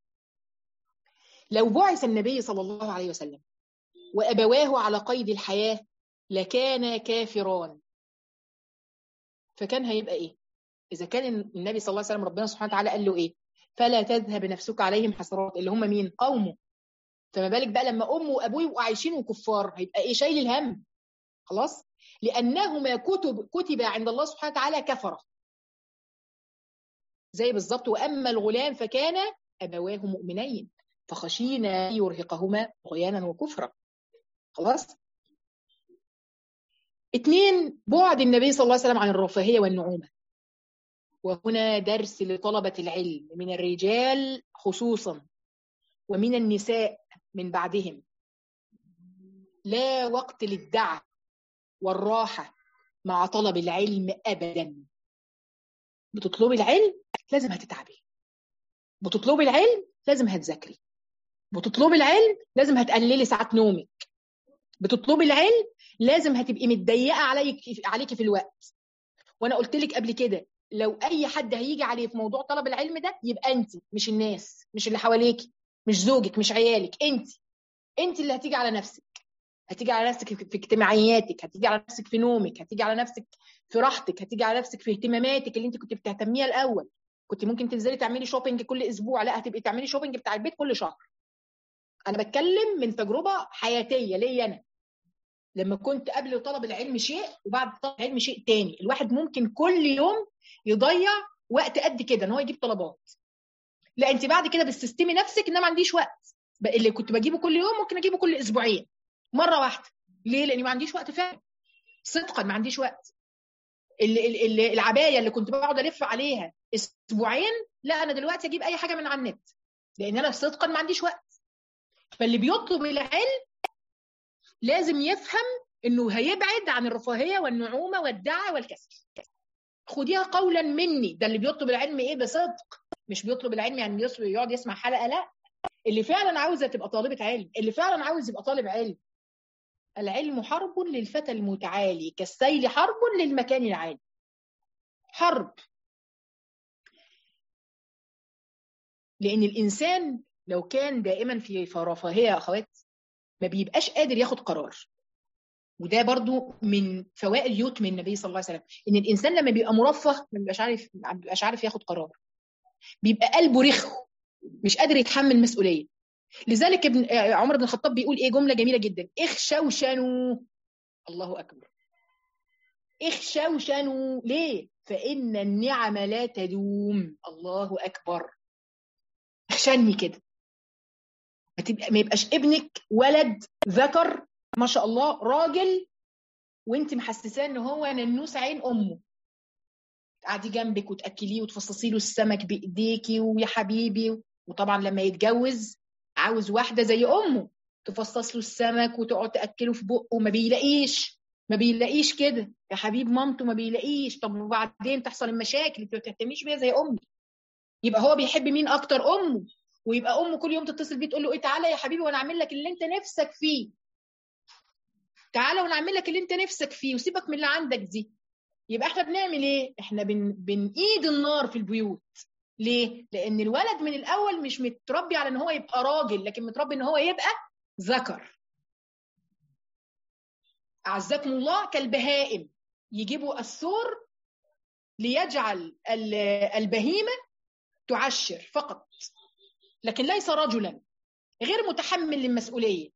Speaker 1: لو بعث النبي صلى الله عليه وسلم وابواه على قيد الحياه لكان كافران فكان هيبقى ايه اذا كان النبي صلى الله عليه وسلم ربنا سبحانه وتعالى قال له ايه فلا تذهب نفسك عليهم حسرات اللي هم مين قومه فما بالك بقى لما امه وابوه يبقوا عايشين وكفار هيبقى ايه شايل الهم خلاص لانهما كتب كتب عند الله سبحانه وتعالى كفره زي بالظبط واما الغلام فكان ابواه مؤمنين فخشينا يرهقهما طغيانا وكفرا خلاص اثنين بعد النبي صلى الله عليه وسلم عن الرفاهيه والنعومه وهنا درس لطلبة العلم من الرجال خصوصا ومن النساء من بعدهم لا وقت للدعة والراحة مع طلب العلم أبدا بتطلبي العلم لازم هتتعبي بتطلبي العلم لازم هتذاكري بتطلبي العلم لازم هتقللي ساعات نومك بتطلبي العلم لازم هتبقي متضيقه عليك عليكي في الوقت وانا قلت لك قبل كده لو اي حد هيجي عليه في موضوع طلب العلم ده يبقى انت مش الناس مش اللي حواليكي مش زوجك مش عيالك انت انت اللي هتيجي على نفسك هتيجي على نفسك في اجتماعياتك هتيجي على نفسك في نومك هتيجي على نفسك في راحتك هتيجي على نفسك في اهتماماتك اللي انت كنت بتهتميها الاول كنت ممكن تنزلي تعملي شوبينج كل اسبوع لا هتبقي تعملي شوبينج بتاع البيت كل شهر انا بتكلم من تجربه حياتيه ليا انا لما كنت قبل طلب العلم شيء وبعد طلب العلم شيء تاني الواحد ممكن كل يوم يضيع وقت قد كده ان هو يجيب طلبات لا انت بعد كده بتستمي نفسك ان انا ما عنديش وقت اللي كنت بجيبه كل يوم ممكن اجيبه كل اسبوعين مره واحده ليه لاني ما عنديش وقت فعلا صدقا ما عنديش وقت اللي اللي العبايه اللي كنت بقعد الف عليها اسبوعين لا انا دلوقتي اجيب اي حاجه من على النت لان انا صدقا ما عنديش وقت فاللي بيطلب العلم لازم يفهم انه هيبعد عن الرفاهيه والنعومه والدعه والكسل خديها قولا مني ده اللي بيطلب العلم ايه بصدق مش بيطلب العلم يعني يقعد يسمع حلقه لا اللي فعلا عاوزه تبقى طالبه علم اللي فعلا عاوز يبقى طالب علم العلم حرب للفتى المتعالي كالسيل حرب للمكان العالي حرب لان الانسان لو كان دائما في رفاهيه يا اخوات ما بيبقاش قادر ياخد قرار وده برضو من فوائد يتم النبي صلى الله عليه وسلم ان الانسان لما بيبقى مرفه ما بيبقاش عارف ما بيبقاش عارف ياخد قرار بيبقى قلبه رخو مش قادر يتحمل مسؤوليه لذلك ابن عمر بن الخطاب بيقول ايه جمله جميله جدا اخشوشنوا الله اكبر اخشوشنوا ليه فان النعم لا تدوم الله اكبر اخشني كده ما, تبقى ما يبقاش ابنك ولد ذكر ما شاء الله راجل وانت محسساه ان هو ننوس عين امه قاعدي جنبك وتاكليه وتفصصي له السمك بايديكي ويا حبيبي وطبعا لما يتجوز عاوز واحده زي امه تفصص له السمك وتقعد تاكله في بقه ما بيلاقيش ما بيلاقيش كده يا حبيب مامته ما بيلاقيش طب وبعدين تحصل المشاكل انت ما بتهتميش بيها زي امي يبقى هو بيحب مين اكتر امه ويبقى امه كل يوم تتصل بيه تقول له ايه تعالى يا حبيبي وانا اعمل لك اللي انت نفسك فيه تعالى وانا اعمل لك اللي انت نفسك فيه وسيبك من اللي عندك دي يبقى احنا بنعمل ايه احنا بن... بنقيد النار في البيوت ليه لان الولد من الاول مش متربي على ان هو يبقى راجل لكن متربي ان هو يبقى ذكر اعزكم الله كالبهائم يجيبوا الثور ليجعل البهيمه تعشر فقط لكن ليس رجلا غير متحمل للمسؤوليه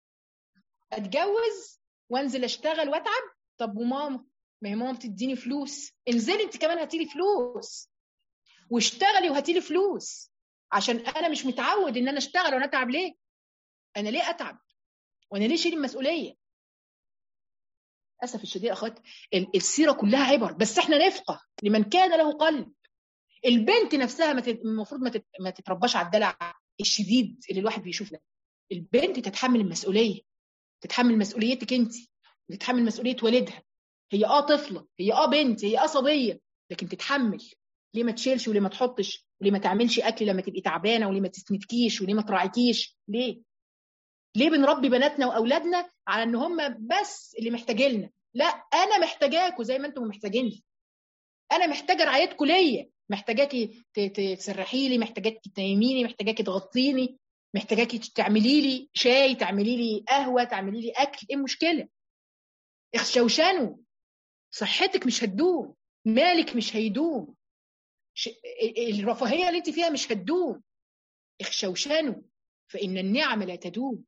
Speaker 1: اتجوز وانزل اشتغل واتعب طب وماما ما هي ماما بتديني فلوس انزلي انت كمان هاتي لي فلوس واشتغلي وهاتي لي فلوس عشان انا مش متعود ان انا اشتغل وانا اتعب ليه انا ليه اتعب وانا ليه شيل المسؤوليه للاسف الشديد اخوات السيره كلها عبر بس احنا نفقه لمن كان له قلب البنت نفسها المفروض ما, ما تترباش على الدلع الشديد اللي الواحد بيشوف ده البنت تتحمل المسؤوليه تتحمل مسؤوليتك انت تتحمل مسؤوليه والدها هي اه طفله هي اه بنت هي اه صبيه لكن تتحمل ليه ما تشيلش وليه ما تحطش وليه ما تعملش اكل لما تبقي تعبانه وليه ما تسندكيش وليه ما تراعيكيش ليه ليه بنربي بناتنا واولادنا على ان هم بس اللي محتاجيننا لا انا محتاجاكوا زي ما انتم محتاجيني انا محتاجه رعايتكم ليا محتاجاكي تسرحي لي محتاجاكي تنيميني محتاجاكي تغطيني محتاجاكي تعملي لي شاي تعملي لي قهوه تعملي لي اكل ايه المشكله اخشوشنوا صحتك مش هتدوم مالك مش هيدوم ش... الرفاهيه اللي انت فيها مش هتدوم اخشوشنوا فان النعم لا تدوم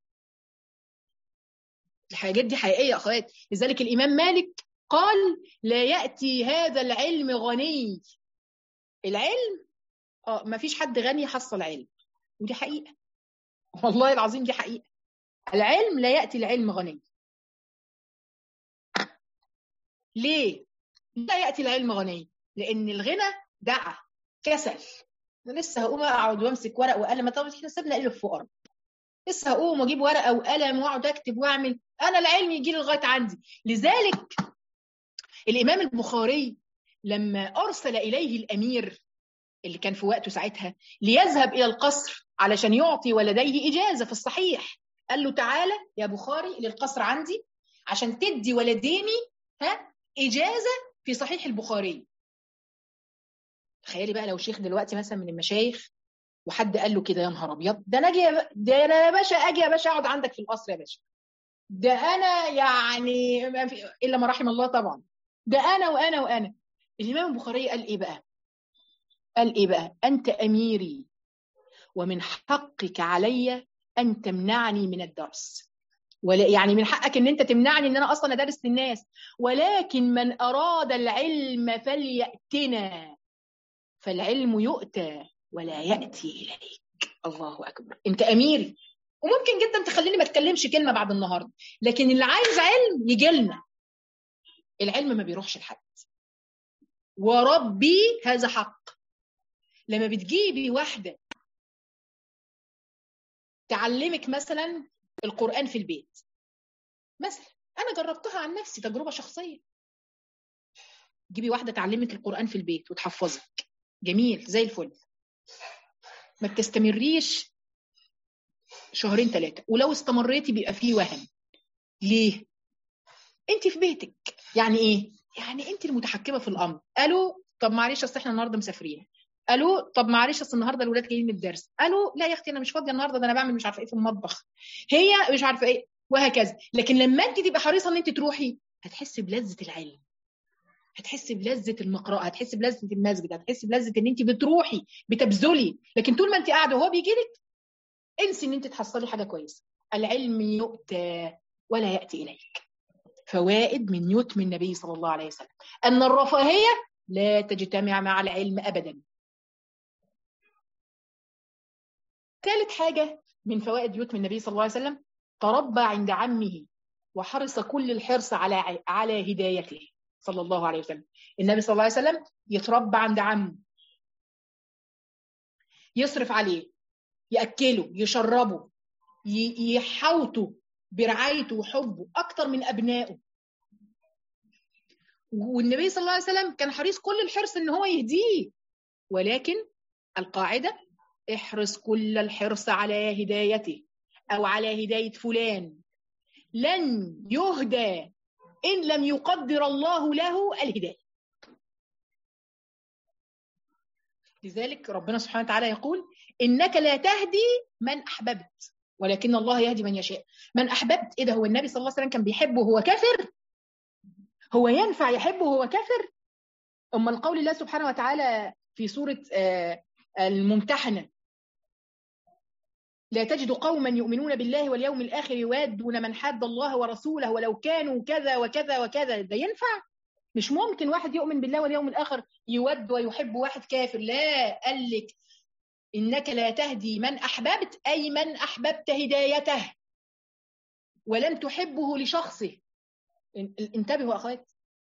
Speaker 1: الحاجات دي حقيقيه يا اخوات لذلك الامام مالك قال لا ياتي هذا العلم غني العلم اه ما فيش حد غني حصل علم ودي حقيقه والله العظيم دي حقيقه العلم لا ياتي العلم غني ليه لا ياتي العلم غني لان الغنى دعا كسل انا لسه هقوم اقعد وامسك ورق وقلم طب احنا سيبنا الف فقراء لسه هقوم واجيب ورقه وقلم واقعد اكتب واعمل انا العلم يجي لي لغايه عندي لذلك الامام البخاري لما ارسل اليه الامير اللي كان في وقته ساعتها ليذهب الى القصر علشان يعطي ولديه اجازه في الصحيح قال له تعالى يا بخاري للقصر عندي عشان تدي ولديني ها اجازه في صحيح البخاري تخيلي بقى لو شيخ دلوقتي مثلا من المشايخ وحد قال له كده يا نهار ابيض ده انا اجي ده انا يا باشا اجي يا باشا اقعد عندك في القصر يا باشا ده انا يعني ما في الا ما رحم الله طبعا ده انا وانا وانا الامام البخاري قال ايه بقى قال ايه بقى انت اميري ومن حقك علي ان تمنعني من الدرس ولا يعني من حقك ان انت تمنعني ان انا اصلا ادرس للناس ولكن من اراد العلم فلياتنا فالعلم يؤتى ولا ياتي اليك الله اكبر انت اميري وممكن جدا تخليني ما اتكلمش كلمه بعد النهارده لكن اللي عايز علم يجي لنا العلم ما بيروحش لحد وربي هذا حق لما بتجيبي واحده تعلمك مثلا القران في البيت مثلا انا جربتها عن نفسي تجربه شخصيه جيبي واحده تعلمك القران في البيت وتحفظك جميل زي الفل ما بتستمريش شهرين ثلاثه ولو استمريتي بيبقى فيه وهم ليه انت في بيتك يعني ايه يعني انت المتحكمه في الامر قالوا طب معلش اصل احنا النهارده مسافرين قالوا طب معلش اصل النهارده الولاد جايين من الدرس قالوا لا يا اختي انا مش فاضيه النهارده ده انا بعمل مش عارفه ايه في المطبخ هي مش عارفه ايه وهكذا لكن لما انت تبقى حريصه ان انت تروحي هتحسي بلذه العلم هتحسي بلذه المقراءه هتحسي بلذه المسجد هتحسي بلذه ان انت بتروحي بتبذلي لكن طول ما انت قاعده وهو بيجي لك انسي ان انت تحصلي حاجه كويسه العلم يؤتى ولا ياتي اليك فوائد من يتم النبي صلى الله عليه وسلم ان الرفاهيه لا تجتمع مع العلم ابدا ثالث حاجه من فوائد يتم النبي صلى الله عليه وسلم تربى عند عمه وحرص كل الحرص على على هدايته صلى الله عليه وسلم النبي صلى الله عليه وسلم يتربى عند عمه يصرف عليه ياكله يشربه يحوطه برعايته وحبه اكتر من ابنائه والنبي صلى الله عليه وسلم كان حريص كل الحرص ان هو يهديه ولكن القاعده احرص كل الحرص على هدايته او على هدايه فلان لن يهدى ان لم يقدر الله له الهدايه لذلك ربنا سبحانه وتعالى يقول انك لا تهدي من احببت ولكن الله يهدي من يشاء من احببت ايه ده هو النبي صلى الله عليه وسلم كان بيحبه وهو كافر هو ينفع يحبه وهو كافر اما القول الله سبحانه وتعالى في سوره الممتحنه لا تجد قوما يؤمنون بالله واليوم الاخر يوادون من حاد الله ورسوله ولو كانوا كذا وكذا وكذا ده ينفع مش ممكن واحد يؤمن بالله واليوم الاخر يود ويحب واحد كافر لا قال لك انك لا تهدي من احببت اي من احببت هدايته ولم تحبه لشخصه انتبهوا اخوات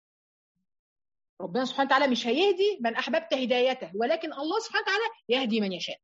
Speaker 1: ربنا سبحانه وتعالى مش هيهدي من احببت هدايته ولكن الله سبحانه وتعالى يهدي من يشاء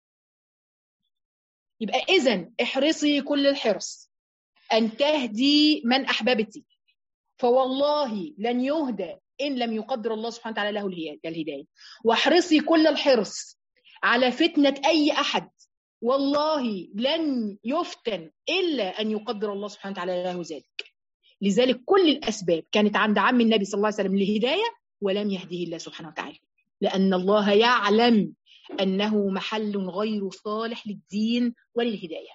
Speaker 1: يبقى اذا احرصي كل الحرص ان تهدي من احببت فوالله لن يهدى ان لم يقدر الله سبحانه وتعالى له الهدايه واحرصي كل الحرص على فتنه اي احد والله لن يفتن الا ان يقدر الله سبحانه وتعالى له ذلك لذلك كل الاسباب كانت عند عم النبي صلى الله عليه وسلم للهدايه ولم يهديه الله سبحانه وتعالى لان الله يعلم انه محل غير صالح للدين وللهدايه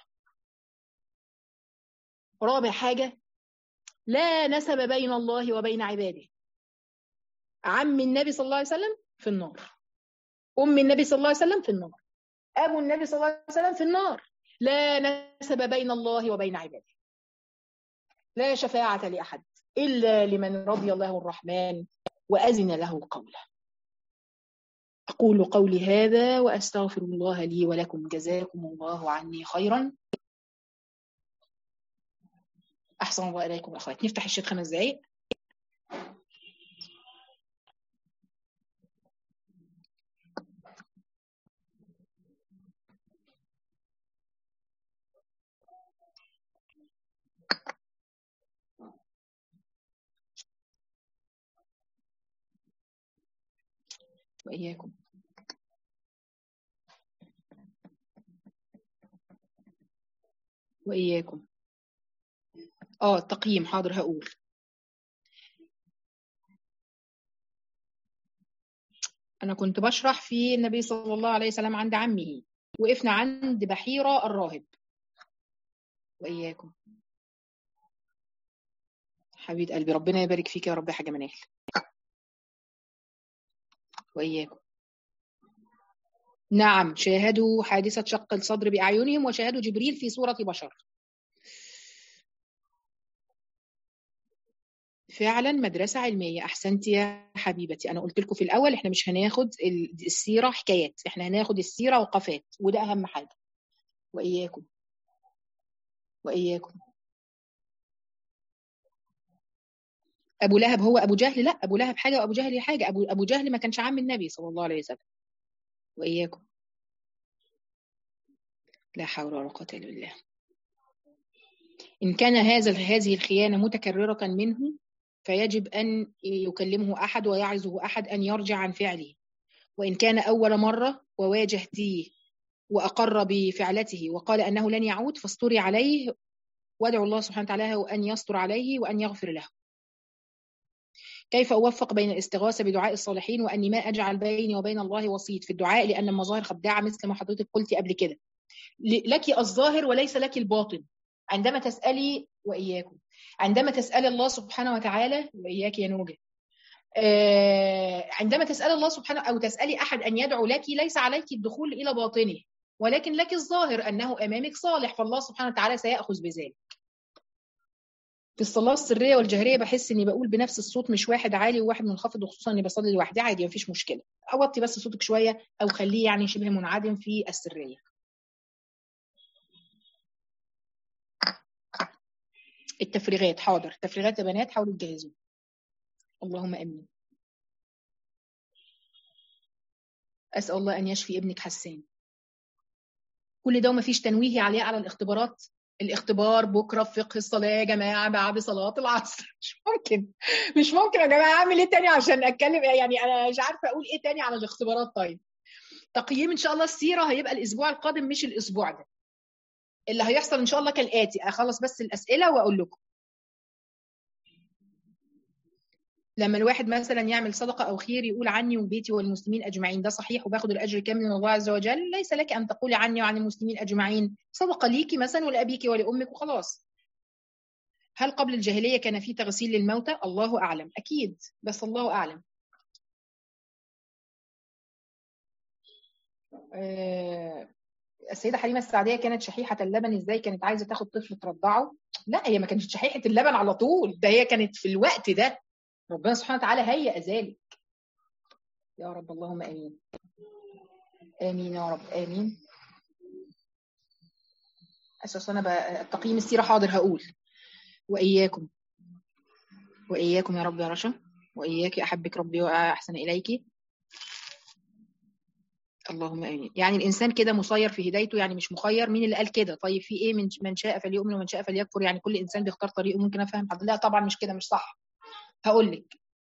Speaker 1: رابع حاجه لا نسب بين الله وبين عباده عم النبي صلى الله عليه وسلم في النار ام النبي صلى الله عليه وسلم في النار ابو النبي صلى الله عليه وسلم في النار لا نسب بين الله وبين عباده لا شفاعة لأحد إلا لمن رضي الله الرحمن وأذن له قوله أقول قولي هذا وأستغفر الله لي ولكم جزاكم الله عني خيرا أحسن الله إليكم أخوات نفتح الشات خمس دقايق وإياكم وإياكم اه التقييم حاضر هقول أنا كنت بشرح في النبي صلى الله عليه وسلم عند عمه وقفنا عند بحيرة الراهب وإياكم حبيبة قلبي ربنا يبارك فيك يا رب يا حاجة منال وإياكم نعم شاهدوا حادثة شق الصدر بأعينهم وشاهدوا جبريل في صورة بشر فعلا مدرسة علمية أحسنت يا حبيبتي أنا قلت لكم في الأول إحنا مش هناخد السيرة حكايات إحنا هناخد السيرة وقفات وده أهم حاجة وإياكم وإياكم ابو لهب هو ابو جهل لا ابو لهب حاجه وابو جهل حاجه ابو ابو جهل ما كانش عم النبي صلى الله عليه وسلم واياكم لا حول ولا قوه الا بالله ان كان هذا هذه الخيانه متكرره منه فيجب ان يكلمه احد ويعظه احد ان يرجع عن فعله وان كان اول مره وواجهتيه واقر بفعلته وقال انه لن يعود فاستري عليه وادعو الله سبحانه وتعالى ان يستر عليه وان يغفر له كيف أوفق بين الاستغاثة بدعاء الصالحين وأني ما أجعل بيني وبين الله وسيط في الدعاء لأن المظاهر خداعة مثل ما حضرتك قلتي قبل كده لك الظاهر وليس لك الباطن عندما تسالي واياكم عندما تسالي الله سبحانه وتعالى واياك يا نوجه آه، عندما تسال الله سبحانه او تسالي احد ان يدعو لك ليس عليك الدخول الى باطنه ولكن لك الظاهر انه امامك صالح فالله سبحانه وتعالى سياخذ بذلك في الصلاه السريه والجهريه بحس اني بقول بنفس الصوت مش واحد عالي وواحد منخفض وخصوصا اني بصلي لوحدي عادي مفيش مشكله اوطي بس صوتك شويه او خليه يعني شبه منعدم في السريه التفريغات حاضر تفريغات يا بنات حاولوا تجهزوا اللهم امين اسال الله ان يشفي ابنك حسان كل ده ومفيش تنويه عليه على الاختبارات الاختبار بكره في فقه الصلاه يا جماعه بعد صلاه العصر مش ممكن مش ممكن يا جماعه اعمل ايه تاني عشان اتكلم يعني انا مش عارفه اقول ايه تاني على الاختبارات طيب تقييم ان شاء الله السيره هيبقى الاسبوع القادم مش الاسبوع ده اللي هيحصل ان شاء الله كالاتي اخلص بس الاسئله واقول لكم لما الواحد مثلا يعمل صدقه او خير يقول عني وبيتي والمسلمين اجمعين ده صحيح وباخد الاجر كامل من الله عز وجل ليس لك ان تقولي عني وعن المسلمين اجمعين صدقه ليكي مثلا ولابيك ولامك وخلاص هل قبل الجاهليه كان في تغسيل للموتى الله اعلم اكيد بس الله اعلم آه السيده حليمه السعديه كانت شحيحه اللبن ازاي كانت عايزه تاخد طفل ترضعه لا هي ما كانتش شحيحه اللبن على طول ده هي كانت في الوقت ده ربنا سبحانه وتعالى هيأ ذلك يا رب اللهم امين امين يا رب امين اساس انا بقى تقييم السيره حاضر هقول واياكم واياكم يا رب يا رشا واياك احبك ربي واحسن اليك اللهم امين يعني الانسان كده مسير في هدايته يعني مش مخير مين اللي قال كده طيب في ايه من من شاء فليؤمن ومن شاء فليكفر يعني كل انسان بيختار طريقه ممكن افهم حضرتك لا طبعا مش كده مش صح هقول لك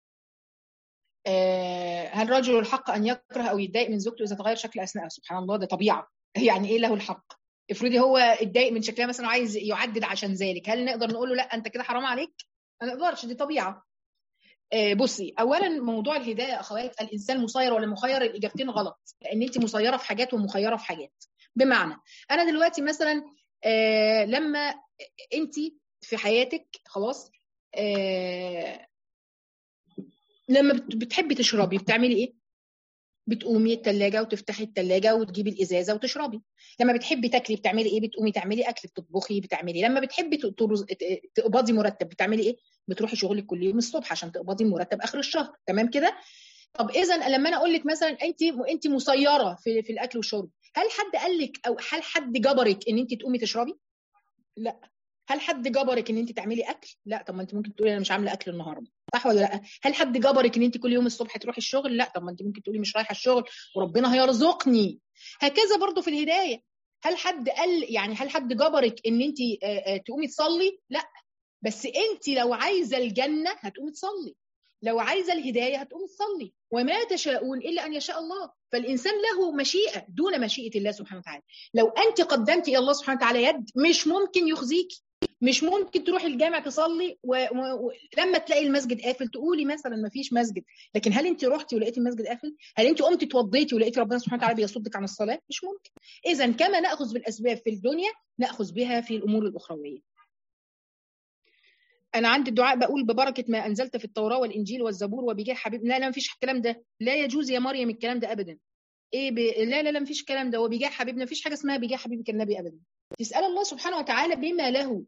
Speaker 1: آه هل رجل الحق ان يكره او يتضايق من زوجته اذا تغير شكل اثناء سبحان الله ده طبيعه يعني ايه له الحق افرضي هو اتضايق من شكلها مثلا عايز يعدد عشان ذلك هل نقدر نقول له لا انت كده حرام عليك ما نقدرش دي طبيعه آه بصي اولا موضوع الهدايه يا اخوات الانسان مسير ولا مخير الاجابتين غلط لان انت مسيره في حاجات ومخيره في حاجات بمعنى انا دلوقتي مثلا آه لما انت في حياتك خلاص آه لما بتحبي تشربي بتعملي ايه؟ بتقومي التلاجة وتفتحي التلاجة وتجيبي الإزازة وتشربي لما بتحبي تاكلي بتعملي ايه؟ بتقومي تعملي أكل بتطبخي بتعملي لما بتحبي تقبضي مرتب بتعملي ايه؟ بتروحي شغلك كل يوم الصبح عشان تقبضي مرتب آخر الشهر تمام كده؟ طب اذا لما انا اقول لك مثلا انت انت مسيره في في الاكل والشرب هل حد قال لك او هل حد جبرك ان انت تقومي تشربي لا هل حد جبرك ان انت تعملي اكل لا طب ما انت ممكن تقولي انا مش عامله اكل النهارده صح ولا لا هل حد جبرك ان انت كل يوم الصبح تروحي الشغل لا طب ما انت ممكن تقولي مش رايحه الشغل وربنا هيرزقني هكذا برضو في الهدايه هل حد قال يعني هل حد جبرك ان انت تقومي تصلي لا بس انت لو عايزه الجنه هتقومي تصلي لو عايزه الهدايه هتقوم تصلي وما تشاءون الا ان يشاء الله فالانسان له مشيئه دون مشيئه الله سبحانه وتعالى لو انت قدمت الى الله سبحانه وتعالى يد مش ممكن يخزيكي مش ممكن تروحي الجامع تصلي ولما و... و... تلاقي المسجد قافل تقولي مثلا ما فيش مسجد لكن هل انت رحتي ولقيتي المسجد قافل هل انت قمتي اتوضيتي ولقيتي ربنا سبحانه وتعالى بيصدك عن الصلاه مش ممكن اذا كما ناخذ بالاسباب في الدنيا ناخذ بها في الامور الاخرويه انا عندي الدعاء بقول ببركه ما انزلت في التوراه والانجيل والزبور وبجاه حبيب لا لا ما فيش الكلام ده لا يجوز يا مريم الكلام ده ابدا ايه ب... لا لا لا ما فيش الكلام ده وبجاه حبيبنا ما فيش حاجه اسمها بجاه حبيبك النبي ابدا تسال الله سبحانه وتعالى بما له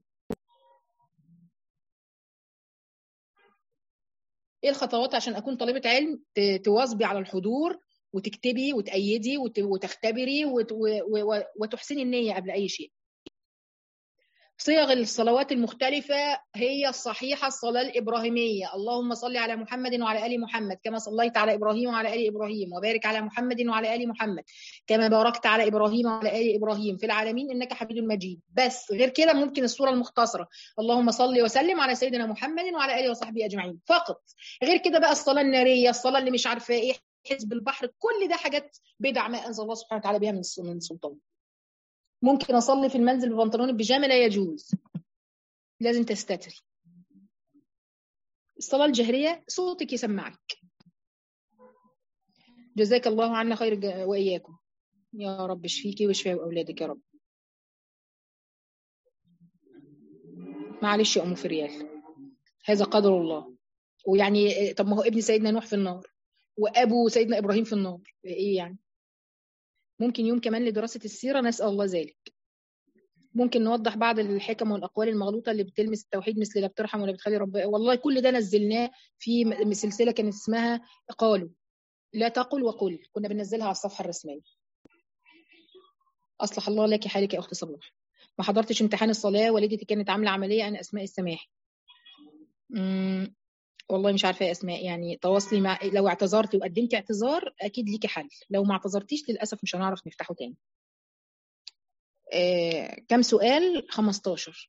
Speaker 1: ايه الخطوات عشان اكون طالبه علم تواظبي على الحضور وتكتبي وتأيدي وتختبري وتحسني النية قبل أي شيء صيغ الصلوات المختلفة هي الصحيحة الصلاة الإبراهيمية اللهم صل على محمد وعلى آل محمد كما صليت على إبراهيم وعلى آل إبراهيم وبارك على محمد وعلى آل محمد كما باركت على إبراهيم وعلى آل إبراهيم في العالمين إنك حميد مجيد بس غير كده ممكن الصورة المختصرة اللهم صل وسلم على سيدنا محمد وعلى آله وصحبه أجمعين فقط غير كده بقى الصلاة النارية الصلاة اللي مش عارفة إيه حزب البحر كل ده حاجات بدع ما أنزل الله سبحانه وتعالى بها من سلطان ممكن اصلي في المنزل ببنطلون البيجامه لا يجوز لازم تستتري الصلاه الجهريه صوتك يسمعك جزاك الله عنا خير واياكم يا رب اشفيكي واشفي اولادك يا رب معلش يا ام فريال هذا قدر الله ويعني طب ما هو ابن سيدنا نوح في النار وابو سيدنا ابراهيم في النار ايه يعني ممكن يوم كمان لدراسه السيره نسال الله ذلك ممكن نوضح بعض الحكم والاقوال المغلوطه اللي بتلمس التوحيد مثل لا بترحم ولا بتخلي رب والله كل ده نزلناه في سلسله كانت اسمها قالوا لا تقل وقل كنا بننزلها على الصفحه الرسميه اصلح الله لك حالك يا اخت صباح ما حضرتش امتحان الصلاه والدتي كانت عامله عمليه انا اسماء السماحي امم والله مش عارفه يا اسماء يعني تواصلي مع لو اعتذرتي وقدمتي اعتذار اكيد ليكي حل لو ما اعتذرتيش للاسف مش هنعرف نفتحه تاني آه، كم سؤال 15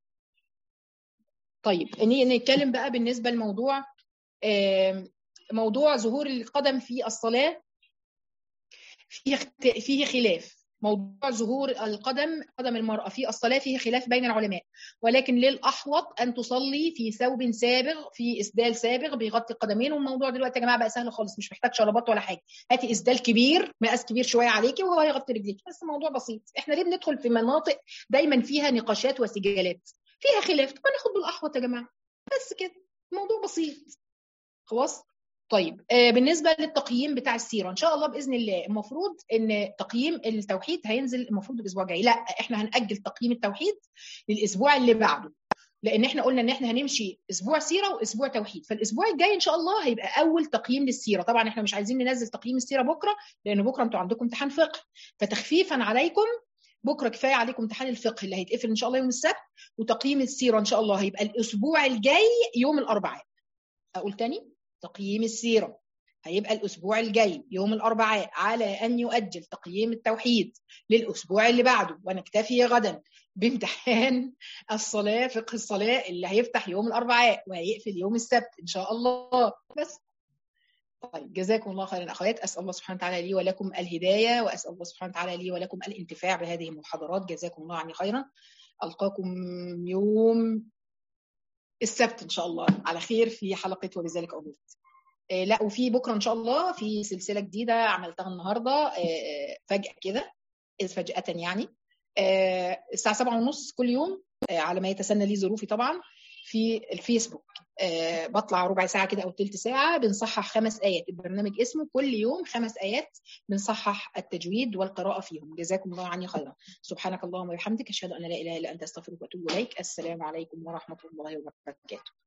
Speaker 1: طيب نتكلم بقى بالنسبه لموضوع آه، موضوع ظهور القدم في الصلاه فيه فيه خلاف موضوع ظهور القدم قدم المرأة في الصلاة فيه خلاف بين العلماء ولكن للأحوط أن تصلي في ثوب سابغ في إسدال سابغ بيغطي القدمين والموضوع دلوقتي يا جماعة بقى سهل خالص مش محتاج شرابات ولا حاجة هاتي إسدال كبير مقاس كبير شوية عليكي وهو هيغطي رجليك بس الموضوع بسيط احنا ليه بندخل في مناطق دايما فيها نقاشات وسجالات فيها خلاف طب ناخد بالأحوط يا جماعة بس كده الموضوع بسيط خلاص طيب آه بالنسبه للتقييم بتاع السيره ان شاء الله باذن الله المفروض ان تقييم التوحيد هينزل المفروض الاسبوع الجاي لا احنا هنأجل تقييم التوحيد للاسبوع اللي بعده لان احنا قلنا ان احنا هنمشي اسبوع سيره واسبوع توحيد فالاسبوع الجاي ان شاء الله هيبقى اول تقييم للسيره طبعا احنا مش عايزين ننزل تقييم السيره بكره لان بكره انتوا عندكم امتحان فقه فتخفيفا عليكم بكره كفايه عليكم امتحان الفقه اللي هيتقفل ان شاء الله يوم السبت وتقييم السيره ان شاء الله هيبقى الاسبوع الجاي يوم الاربعاء اقول تاني تقييم السيرة هيبقى الأسبوع الجاي يوم الأربعاء على أن يؤجل تقييم التوحيد للأسبوع اللي بعده ونكتفي غدا بامتحان الصلاة فقه الصلاة اللي هيفتح يوم الأربعاء وهيقفل يوم السبت إن شاء الله بس طيب جزاكم الله خيرا أخوات أسأل الله سبحانه وتعالى لي ولكم الهداية وأسأل الله سبحانه وتعالى لي ولكم الانتفاع بهذه المحاضرات جزاكم الله عني خيرا ألقاكم يوم السبت ان شاء الله على خير في حلقه وبذلك امرت آه لا وفي بكره ان شاء الله في سلسله جديده عملتها النهارده آه فجاه كده فجاه يعني آه الساعه سبعة ونص كل يوم آه على ما يتسنى لي ظروفي طبعا في الفيسبوك آه بطلع ربع ساعه كده او ثلث ساعه بنصحح خمس ايات البرنامج اسمه كل يوم خمس ايات بنصحح التجويد والقراءه فيهم جزاكم الله عني خيرا سبحانك اللهم وبحمدك اشهد ان لا اله الا انت استغفرك واتوب اليك السلام عليكم ورحمه الله وبركاته